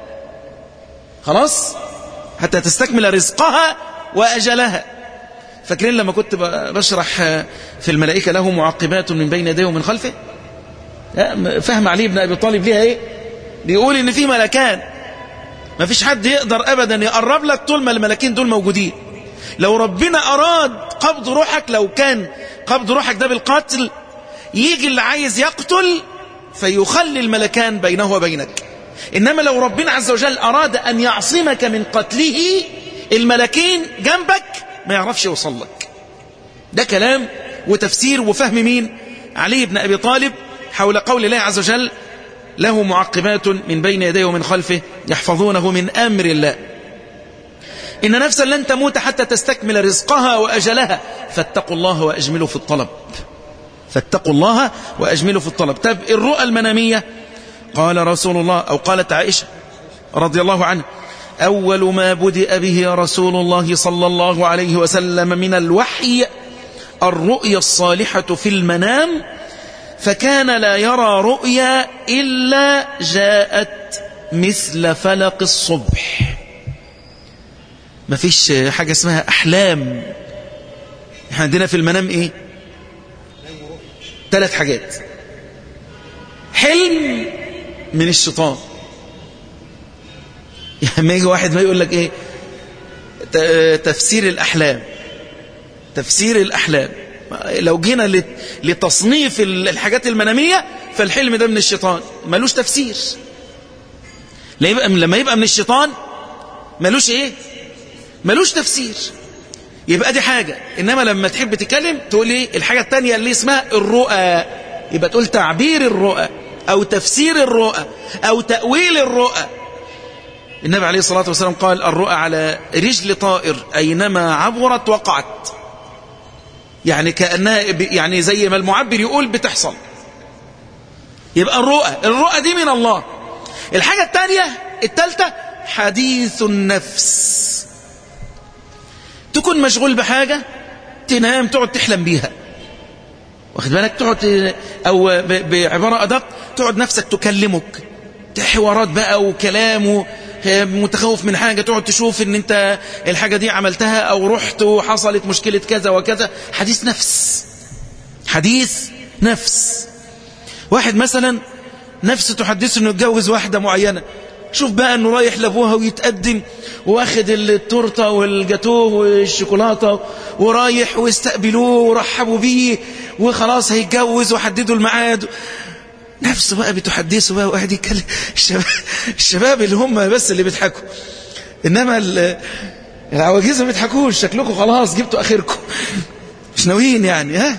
خلاص حتى تستكمل رزقها وأجلها فاكرين لما كنت بشرح في الملائكة له معقبات من بين يديه ومن خلفه فهم علي بن أبي طالب ليها إيه بيقول إن في ملكان ما فيش حد يقدر أبدا يقرب لك طول ما الملكين دول موجودين لو ربنا أراد قبض روحك لو كان قبض روحك ده بالقتل يجي اللي عايز يقتل فيخلي الملكان بينه وبينك إنما لو ربنا عز وجل أراد أن يعصمك من قتله الملكين جنبك ما يعرفش يوصل لك ده كلام وتفسير وفهم مين علي بن أبي طالب حول قول الله عز وجل له معقبات من بين يديه ومن خلفه يحفظونه من أمر الله إن نفسا لن تموت حتى تستكمل رزقها وأجلها فاتقوا الله وأجملوا في الطلب فاتقوا الله وأجملوا في الطلب طب الرؤى المنامية قال رسول الله أو قالت عائشة رضي الله عنها أول ما بدأ به رسول الله صلى الله عليه وسلم من الوحي الرؤيا الصالحة في المنام فكان لا يرى رؤيا إلا جاءت مثل فلق الصبح ما فيش حاجة اسمها أحلام احنا عندنا في المنام ايه ثلاث حاجات حلم من الشيطان يعني ما يجي واحد ما يقول لك ايه تفسير الأحلام تفسير الأحلام لو جينا لتصنيف الحاجات المنامية فالحلم ده من الشيطان ملوش تفسير لما يبقى من الشيطان ملوش ايه ملوش تفسير يبقى دي حاجة إنما لما تحب تتكلم تقول ايه الحاجة التانية اللي اسمها الرؤى يبقى تقول تعبير الرؤى أو تفسير الرؤى أو تأويل الرؤى النبي عليه الصلاة والسلام قال الرؤى على رجل طائر أينما عبرت وقعت يعني كأنها يعني زي ما المعبر يقول بتحصل يبقى الرؤى الرؤى دي من الله الحاجة الثانية الثالثة حديث النفس تكون مشغول بحاجة تنام تقعد تحلم بيها واخد بالك تقعد أو بعبارة أدق تقعد نفسك تكلمك حوارات بقى وكلام متخوف من حاجة تقعد تشوف ان انت الحاجة دي عملتها او رحت وحصلت مشكلة كذا وكذا حديث نفس حديث نفس واحد مثلا نفسه تحدثه انه يتجوز واحدة معينة شوف بقى انه رايح لابوها ويتقدم واخد التورته والجاتوه والشوكولاته ورايح ويستقبلوه ورحبوا بيه وخلاص هيتجوز وحددوا الميعاد نفسه بقى بتحدثه بقى وقاعد يتكلم الشباب, الشباب اللي هم بس اللي بيضحكوا انما العواجيز ما بيضحكوش شكلكم خلاص جبتوا اخركم مش ناويين يعني ها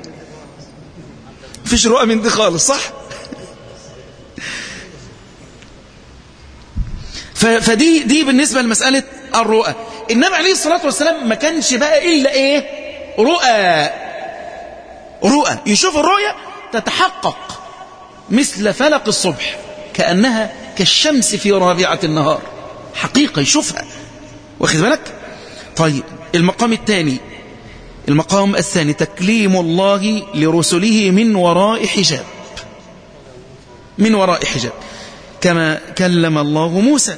مفيش رؤى من دي خالص صح فدي دي بالنسبة لمسألة الرؤى النبي عليه الصلاة والسلام ما كانش بقى إلا إيه رؤى رؤى يشوف الرؤية تتحقق مثل فلق الصبح كأنها كالشمس في رابعة النهار حقيقة يشوفها واخد بالك طيب المقام الثاني المقام الثاني تكليم الله لرسله من وراء حجاب من وراء حجاب كما كلم الله موسى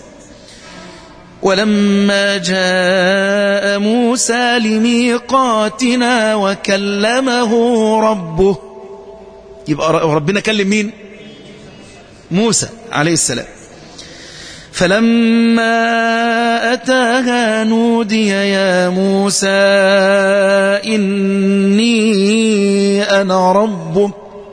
ولما جاء موسى لميقاتنا وكلمه ربه يبقى ربنا كلم مين موسى عليه السلام فلما أتاها نودي يا موسى إني أنا ربك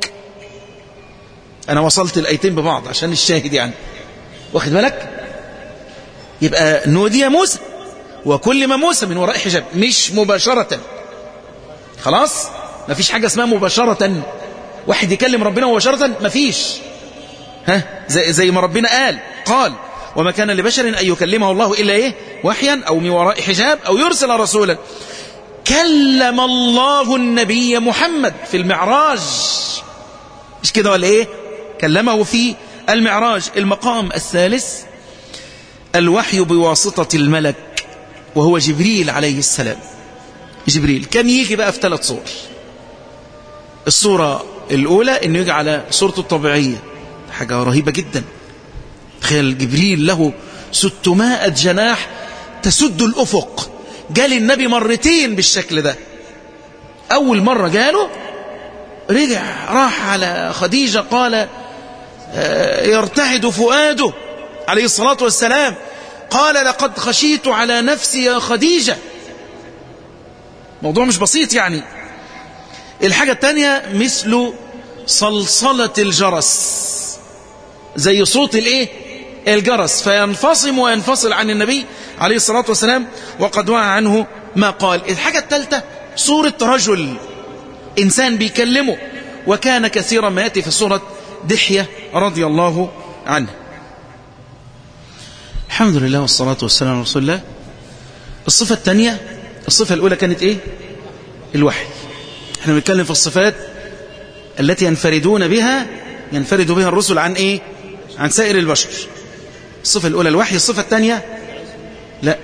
أنا وصلت الأيتين ببعض عشان الشاهد يعني واخد بالك يبقى نودي يا موسى وكل ما موسى من وراء حجاب مش مباشرة خلاص ما فيش حاجة اسمها مباشرة واحد يكلم ربنا مباشرة ما فيش ها زي, زي ما ربنا قال قال وما كان لبشر أن يكلمه الله إلا إيه وحيا أو من وراء حجاب أو يرسل رسولا كلم الله النبي محمد في المعراج مش كده ولا إيه كلمه في المعراج المقام الثالث الوحي بواسطة الملك وهو جبريل عليه السلام جبريل كان يجي بقى في ثلاث صور الصورة الأولى أنه يجي على صورته الطبيعية حاجة رهيبة جدا تخيل جبريل له ستمائة جناح تسد الأفق جال النبي مرتين بالشكل ده أول مرة جاله رجع راح على خديجة قال يرتعد فؤاده عليه الصلاة والسلام قال لقد خشيت على نفسي يا خديجة موضوع مش بسيط يعني الحاجة الثانية مثل صلصلة الجرس زي صوت الايه الجرس فينفصم وينفصل عن النبي عليه الصلاة والسلام وقد وعى عنه ما قال الحاجة الثالثة صورة رجل إنسان بيكلمه وكان كثيرا ما يأتي في صورة دحية رضي الله عنه الحمد لله والصلاة والسلام على رسول الله الصفة الثانية الصفة الأولى كانت إيه الوحي احنا بنتكلم في الصفات التي ينفردون بها ينفرد بها الرسل عن إيه عن سائر البشر الصفة الأولى الوحي الصفة الثانية لا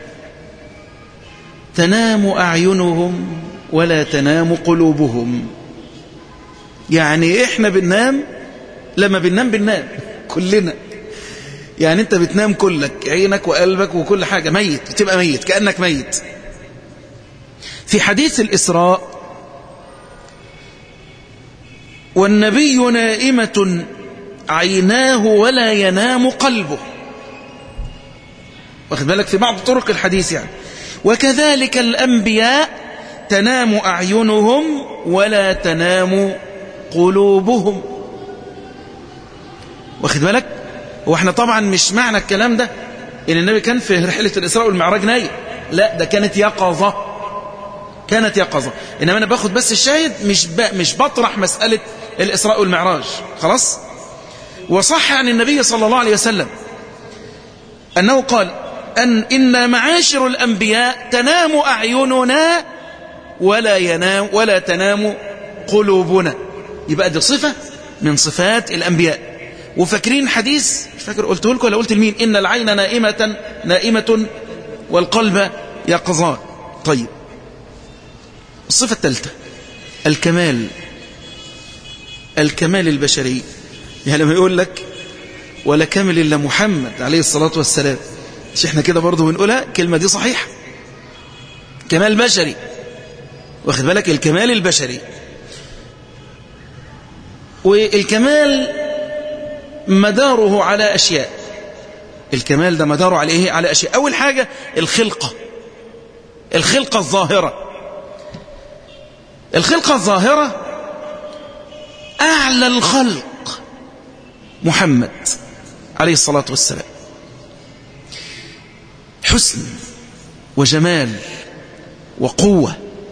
تنام أعينهم ولا تنام قلوبهم يعني إحنا بننام لما بننام بننام كلنا يعني أنت بتنام كلك عينك وقلبك وكل حاجة ميت بتبقى ميت كأنك ميت في حديث الإسراء والنبي نائمة عيناه ولا ينام قلبه واخد بالك في بعض طرق الحديث يعني وكذلك الأنبياء تنام أعينهم ولا تنام قلوبهم واخد بالك هو احنا طبعا مش معنى الكلام ده ان النبي كان في رحلة الإسراء والمعراج نايم لا ده كانت يقظة كانت يقظة إنما أنا باخد بس الشاهد مش ب... مش بطرح مسألة الإسراء والمعراج خلاص وصح عن النبي صلى الله عليه وسلم أنه قال أن إن معاشر الأنبياء تنام أعيننا ولا ينام ولا تنام قلوبنا يبقى دي صفة من صفات الأنبياء وفاكرين حديث مش فاكر قلته لكم ولا قلت لمين إن العين نائمة نائمة والقلب يقظان طيب الصفة الثالثة الكمال الكمال البشري يعني لما يقول لك ولا كامل إلا محمد عليه الصلاة والسلام مش احنا كده برضو بنقولها كلمة دي صحيحة كمال بشري واخد بالك الكمال البشري والكمال مداره على أشياء الكمال ده مداره على إيه؟ على أشياء أول حاجة الخلقة الخلقة الظاهرة الخلقة الظاهرة أعلى الخلق محمد عليه الصلاة والسلام حسن وجمال وقوة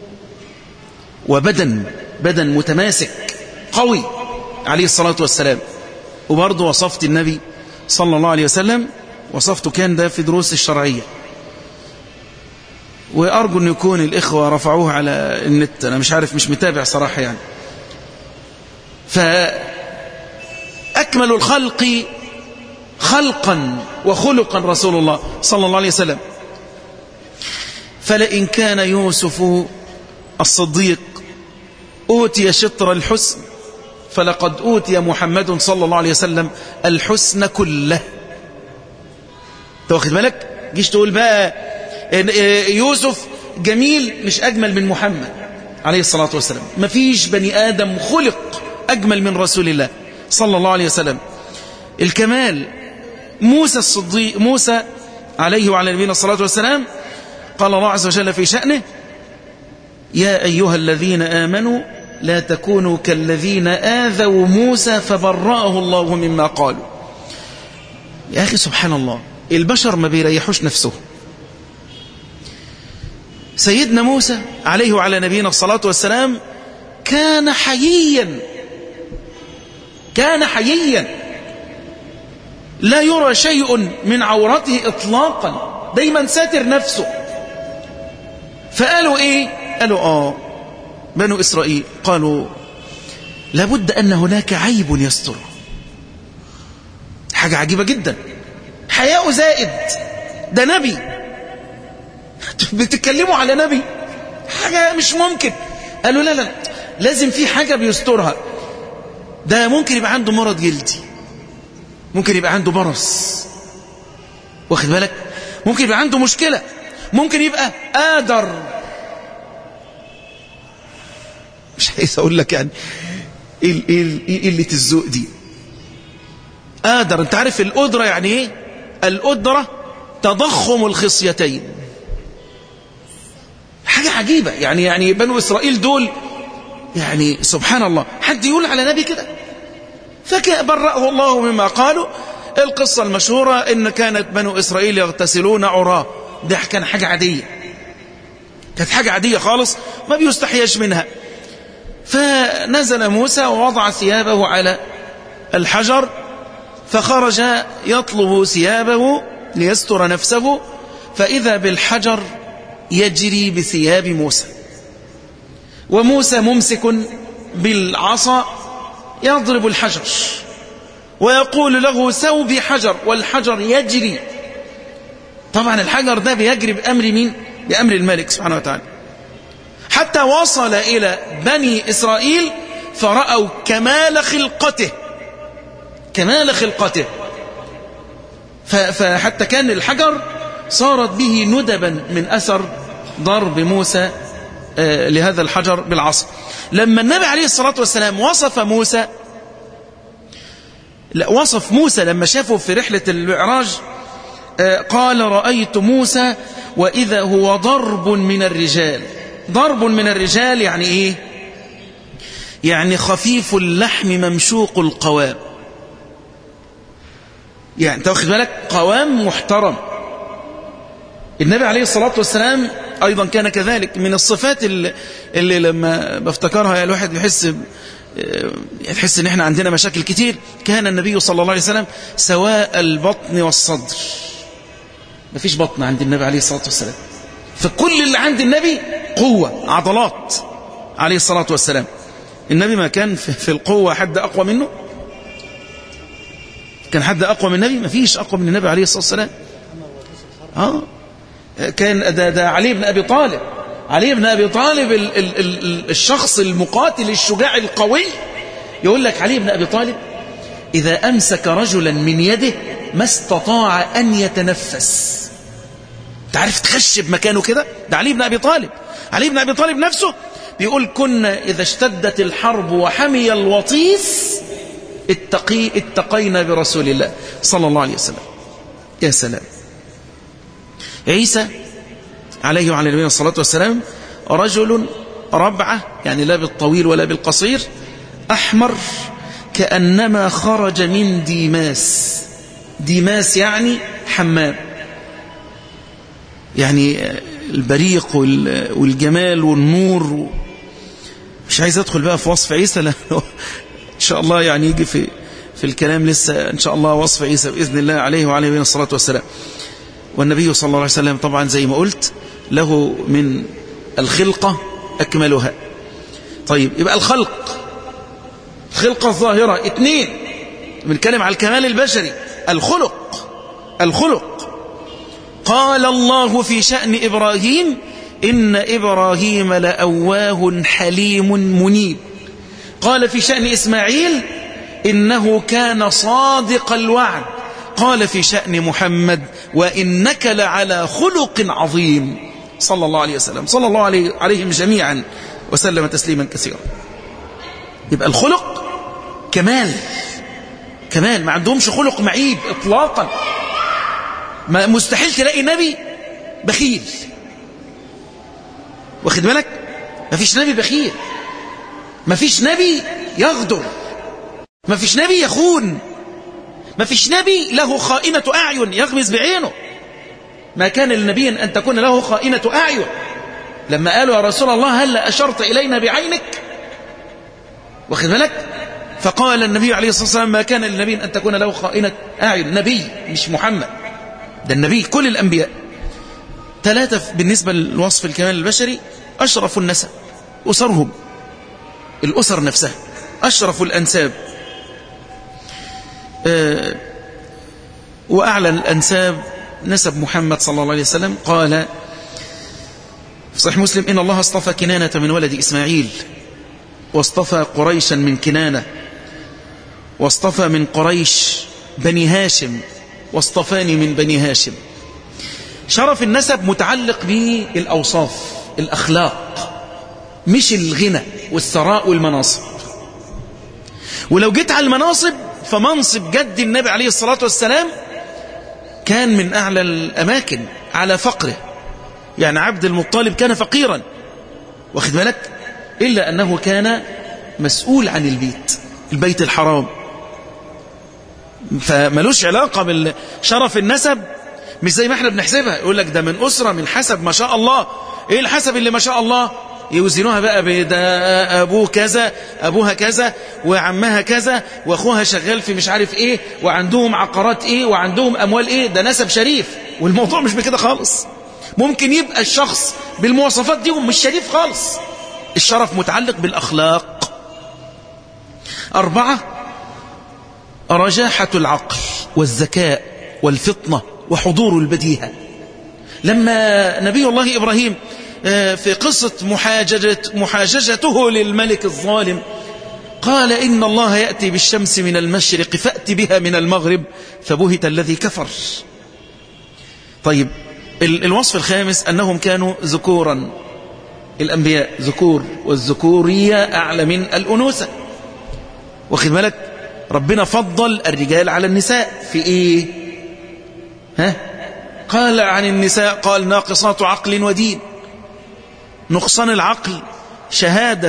وبدن بدن متماسك قوي عليه الصلاة والسلام وبرضه وصفت النبي صلى الله عليه وسلم وصفته كان ده في دروس الشرعية وأرجو أن يكون الإخوة رفعوه على النت أنا مش عارف مش متابع صراحة يعني فأكمل الخلق خلقا وخلقا رسول الله صلى الله عليه وسلم فلئن كان يوسف الصديق أوتي شطر الحسن فلقد أوتي محمد صلى الله عليه وسلم الحسن كله واخد بالك جيش تقول بقى يوسف جميل مش أجمل من محمد عليه الصلاة والسلام ما فيش بني آدم خلق أجمل من رسول الله صلى الله عليه وسلم الكمال موسى الصديق موسى عليه وعلى نبينا الصلاة والسلام قال الله عز وجل في شأنه يا أيها الذين آمنوا لا تكونوا كالذين آذوا موسى فبرأه الله مما قالوا يا أخي سبحان الله البشر ما بيريحوش نفسه سيدنا موسى عليه وعلى نبينا الصلاة والسلام كان حييا كان حييا لا يرى شيء من عورته إطلاقا دايما ساتر نفسه فقالوا إيه قالوا آه بنو إسرائيل قالوا لابد أن هناك عيب يستر حاجة عجيبة جدا حياء زائد ده نبي بتتكلموا على نبي حاجة مش ممكن قالوا لا لا لازم في حاجة بيسترها ده ممكن يبقى عنده مرض جلدي ممكن يبقى عنده برص واخد بالك ممكن يبقى عنده مشكلة ممكن يبقى قادر مش عايز اقول لك يعني ايه ايه قله الذوق دي قادر انت عارف القدره يعني ايه القدره تضخم الخصيتين حاجه عجيبه يعني يعني بنو اسرائيل دول يعني سبحان الله حد يقول على نبي كده فبرأه الله مما قالوا القصة المشهورة إن كانت بنو إسرائيل يغتسلون عراه ده كان حاجة عادية كانت حاجة عادية خالص ما بيستحياش منها فنزل موسى ووضع ثيابه على الحجر فخرج يطلب ثيابه ليستر نفسه فإذا بالحجر يجري بثياب موسى وموسى ممسك بالعصا يضرب الحجر ويقول له سو بحجر والحجر يجري طبعا الحجر ده بيجري بأمر مين بأمر الملك سبحانه وتعالى حتى وصل إلى بني إسرائيل فرأوا كمال خلقته كمال خلقته فحتى كان الحجر صارت به ندبا من أثر ضرب موسى لهذا الحجر بالعصا لما النبي عليه الصلاة والسلام وصف موسى لا وصف موسى لما شافه في رحلة المعراج قال رأيت موسى وإذا هو ضرب من الرجال ضرب من الرجال يعني إيه يعني خفيف اللحم ممشوق القوام يعني انت واخد بالك قوام محترم النبي عليه الصلاة والسلام أيضا كان كذلك من الصفات اللي, اللي لما بفتكرها الواحد يحس يحس ان احنا عندنا مشاكل كتير كان النبي صلى الله عليه وسلم سواء البطن والصدر مفيش بطن عند النبي عليه الصلاة والسلام فكل اللي عند النبي قوة عضلات عليه الصلاة والسلام النبي ما كان في القوة حد أقوى منه كان حد أقوى من النبي ما فيش أقوى من النبي عليه الصلاة والسلام آه كان ده, ده علي بن أبي طالب علي بن أبي طالب ال ال ال الشخص المقاتل الشجاع القوي يقول لك علي بن أبي طالب إذا أمسك رجلا من يده ما استطاع أن يتنفس تعرف تخشب مكانه كده ده علي بن أبي طالب علي بن أبي طالب نفسه بيقول كنا إذا اشتدت الحرب وحمي الوطيس اتقي اتقينا برسول الله صلى الله عليه وسلم يا سلام عيسى عليه وعلى نبينا الصلاة والسلام رجل ربعة يعني لا بالطويل ولا بالقصير أحمر كأنما خرج من ديماس ديماس يعني حمام يعني البريق والجمال والنور مش عايز أدخل بقى في وصف عيسى لأنه إن شاء الله يعني يجي في في الكلام لسه إن شاء الله وصف عيسى بإذن الله عليه وعليه بين الصلاة والسلام والنبي صلى الله عليه وسلم طبعا زي ما قلت له من الخلقة أكملها طيب يبقى الخلق الخلقة الظاهرة اثنين بنتكلم على الكمال البشري الخلق الخلق قال الله في شأن إبراهيم إن إبراهيم لأواه حليم منيب قال في شأن إسماعيل إنه كان صادق الوعد قال في شأن محمد وإنك لعلى خلق عظيم صلى الله عليه وسلم صلى الله عليه عليهم جميعا وسلم تسليما كثيرا يبقى الخلق كمال كمال ما عندهمش خلق معيب اطلاقا ما مستحيل تلاقي نبي بخيل واخد بالك ما فيش نبي بخيل ما فيش نبي يغدر ما فيش نبي يخون ما فيش نبي له خائنة أعين يغمز بعينه ما كان للنبي أن تكون له خائنة أعين لما قالوا يا رسول الله هل أشرت إلينا بعينك واخد بالك فقال النبي عليه الصلاة والسلام ما كان للنبي أن تكون له خائنة أعين نبي مش محمد ده النبي كل الأنبياء ثلاثة بالنسبة للوصف الكمال البشري أشرف النسب أسرهم الأسر نفسها أشرف الأنساب أه وأعلى الأنساب نسب محمد صلى الله عليه وسلم قال في صحيح مسلم إن الله اصطفى كنانة من ولد إسماعيل واصطفى قريشا من كنانة واصطفى من قريش بني هاشم واصطفاني من بني هاشم شرف النسب متعلق بالأوصاف الأخلاق مش الغنى والثراء والمناصب ولو جيت على المناصب فمنصب جد النبي عليه الصلاة والسلام كان من أعلى الأماكن على فقره يعني عبد المطالب كان فقيرا واخد بالك إلا أنه كان مسؤول عن البيت البيت الحرام فملوش علاقة بالشرف النسب مش زي ما احنا بنحسبها يقول لك ده من أسرة من حسب ما شاء الله ايه الحسب اللي ما شاء الله يوزنوها بقى بده أبوه كذا أبوها كذا وعمها كذا وأخوها شغال في مش عارف إيه وعندهم عقارات إيه وعندهم أموال إيه ده نسب شريف والموضوع مش بكده خالص ممكن يبقى الشخص بالمواصفات دي مش شريف خالص الشرف متعلق بالأخلاق أربعة رجاحة العقل والذكاء والفطنة وحضور البديهة لما نبي الله إبراهيم في قصة محاججة محاججته للملك الظالم قال إن الله يأتي بالشمس من المشرق فأت بها من المغرب فبهت الذي كفر طيب الوصف الخامس أنهم كانوا ذكورا الأنبياء ذكور والذكورية أعلى من الأنوثة واخد بالك ربنا فضل الرجال على النساء في إيه ها قال عن النساء قال ناقصات عقل ودين نقصان العقل شهادة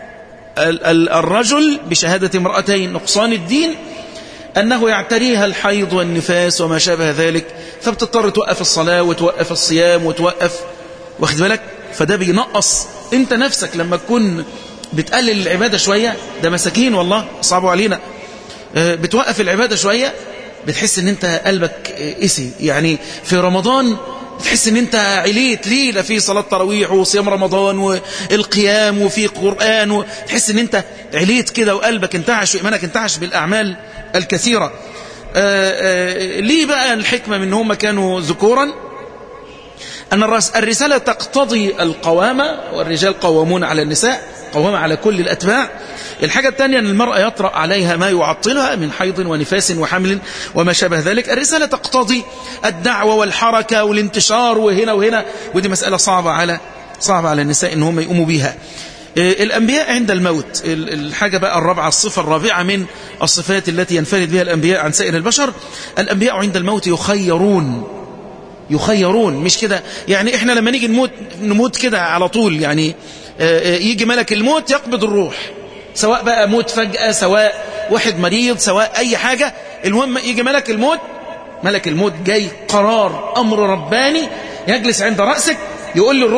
الرجل بشهادة امرأتين نقصان الدين أنه يعتريها الحيض والنفاس وما شابه ذلك فبتضطر توقف الصلاة وتوقف الصيام وتوقف واخد بالك فده بينقص انت نفسك لما تكون بتقلل العبادة شوية ده مساكين والله صعبوا علينا بتوقف العبادة شوية بتحس ان انت قلبك قسي يعني في رمضان تحس ان انت عليت ليلة في صلاة تراويح وصيام رمضان والقيام وفي قرآن وتحس ان انت عليت كده وقلبك انتعش وإيمانك انتعش بالأعمال الكثيرة آآ آآ ليه بقى الحكمة من هم كانوا ذكورا أن الرسالة تقتضي القوامة والرجال قوامون على النساء قوامة على كل الأتباع الحاجة الثانية أن المرأة يطرأ عليها ما يعطلها من حيض ونفاس وحمل وما شابه ذلك الرسالة تقتضي الدعوة والحركة والانتشار وهنا وهنا ودي مسألة صعبة على صعبة على النساء إن هم يقوموا بيها الأنبياء عند الموت الحاجة بقى الرابعة الصفة الرابعة من الصفات التي ينفرد بها الأنبياء عن سائر البشر الأنبياء عند الموت يخيرون يخيرون مش كده يعني احنا لما نيجي نموت نموت كده على طول يعني يجي ملك الموت يقبض الروح سواء بقى موت فجأة سواء واحد مريض سواء أي حاجة المهم يجي ملك الموت ملك الموت جاي قرار أمر رباني يجلس عند رأسك يقول للروح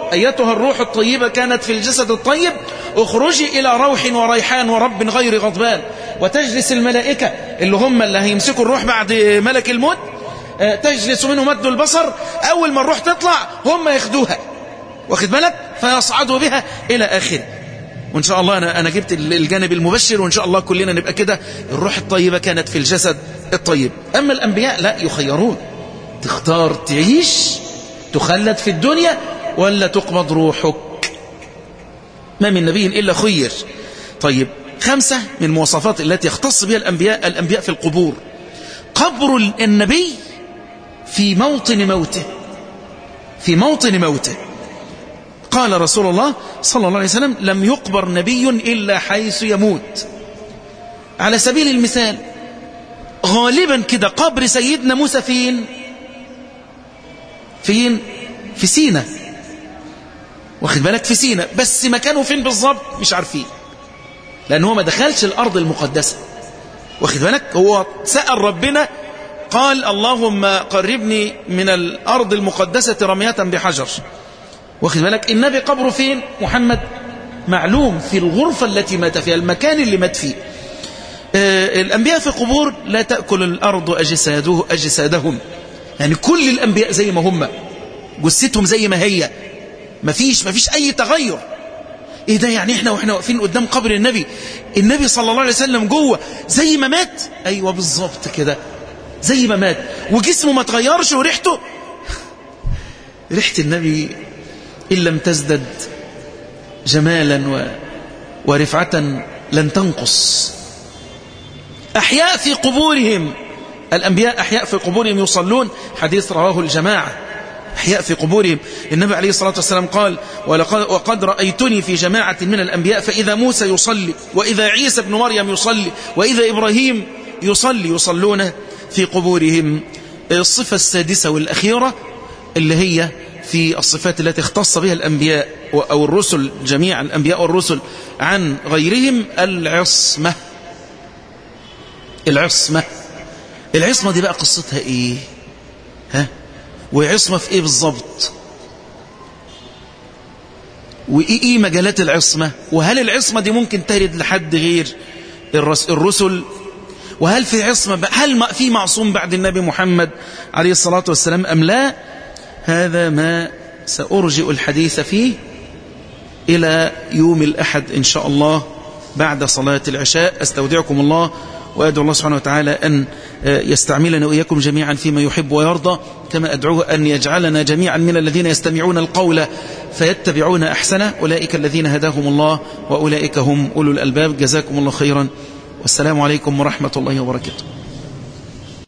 أيتها الروح الطيبة كانت في الجسد الطيب اخرجي إلى روح وريحان ورب غير غضبان وتجلس الملائكة اللي هم اللي هيمسكوا الروح بعد ملك الموت تجلس منه مد البصر أول ما الروح تطلع هم ياخدوها واخد بالك فيصعدوا بها إلى آخره وإن شاء الله أنا, أنا جبت الجانب المبشر وإن شاء الله كلنا نبقى كده الروح الطيبة كانت في الجسد الطيب أما الأنبياء لا يخيرون تختار تعيش تخلد في الدنيا ولا تقبض روحك ما من نبي إلا خير طيب خمسة من المواصفات التي يختص بها الأنبياء الأنبياء في القبور قبر النبي في موطن موته في موطن موته قال رسول الله صلى الله عليه وسلم لم يقبر نبي إلا حيث يموت على سبيل المثال غالبا كده قبر سيدنا موسى فين فين في سينا واخد بالك في سينا بس مكانه فين بالظبط مش عارفين لأنه هو ما دخلش الأرض المقدسة واخد بالك هو سأل ربنا قال اللهم قربني من الأرض المقدسة رمية بحجر واخد بالك النبي قبره فين محمد معلوم في الغرفة التي مات فيها المكان اللي مات فيه آه الأنبياء في قبور لا تأكل الأرض أجساده أجسادهم يعني كل الأنبياء زي ما هم جثتهم زي ما هي مفيش مفيش أي تغير ايه ده يعني احنا واحنا واقفين قدام قبر النبي النبي صلى الله عليه وسلم جوه زي ما مات ايوه بالظبط كده زي ما مات وجسمه ما تغيرش وريحته ريحه النبي ان لم تزدد جمالا و... ورفعه لن تنقص احياء في قبورهم الانبياء احياء في قبورهم يصلون حديث رواه الجماعه أحياء في قبورهم النبي عليه الصلاة والسلام قال ولقد وقد رأيتني في جماعة من الأنبياء فإذا موسى يصلي وإذا عيسى بن مريم يصلي وإذا إبراهيم يصلي يصلون في قبورهم الصفة السادسة والأخيرة اللي هي في الصفات التي اختص بها الأنبياء أو الرسل جميعا الأنبياء والرسل عن غيرهم العصمة العصمة العصمة دي بقى قصتها إيه ها وعصمة في ايه بالظبط وايه ايه مجالات العصمة وهل العصمة دي ممكن ترد لحد غير الرسل وهل في عصمة هل في معصوم بعد النبي محمد عليه الصلاة والسلام أم لا هذا ما سأرجئ الحديث فيه إلى يوم الأحد إن شاء الله بعد صلاة العشاء أستودعكم الله وأدعو الله سبحانه وتعالى أن يستعملنا وإياكم جميعا فيما يحب ويرضى كما أدعوه أن يجعلنا جميعا من الذين يستمعون القول فيتبعون أحسنه أولئك الذين هداهم الله وأولئك هم أولو الألباب جزاكم الله خيرا والسلام عليكم ورحمة الله وبركاته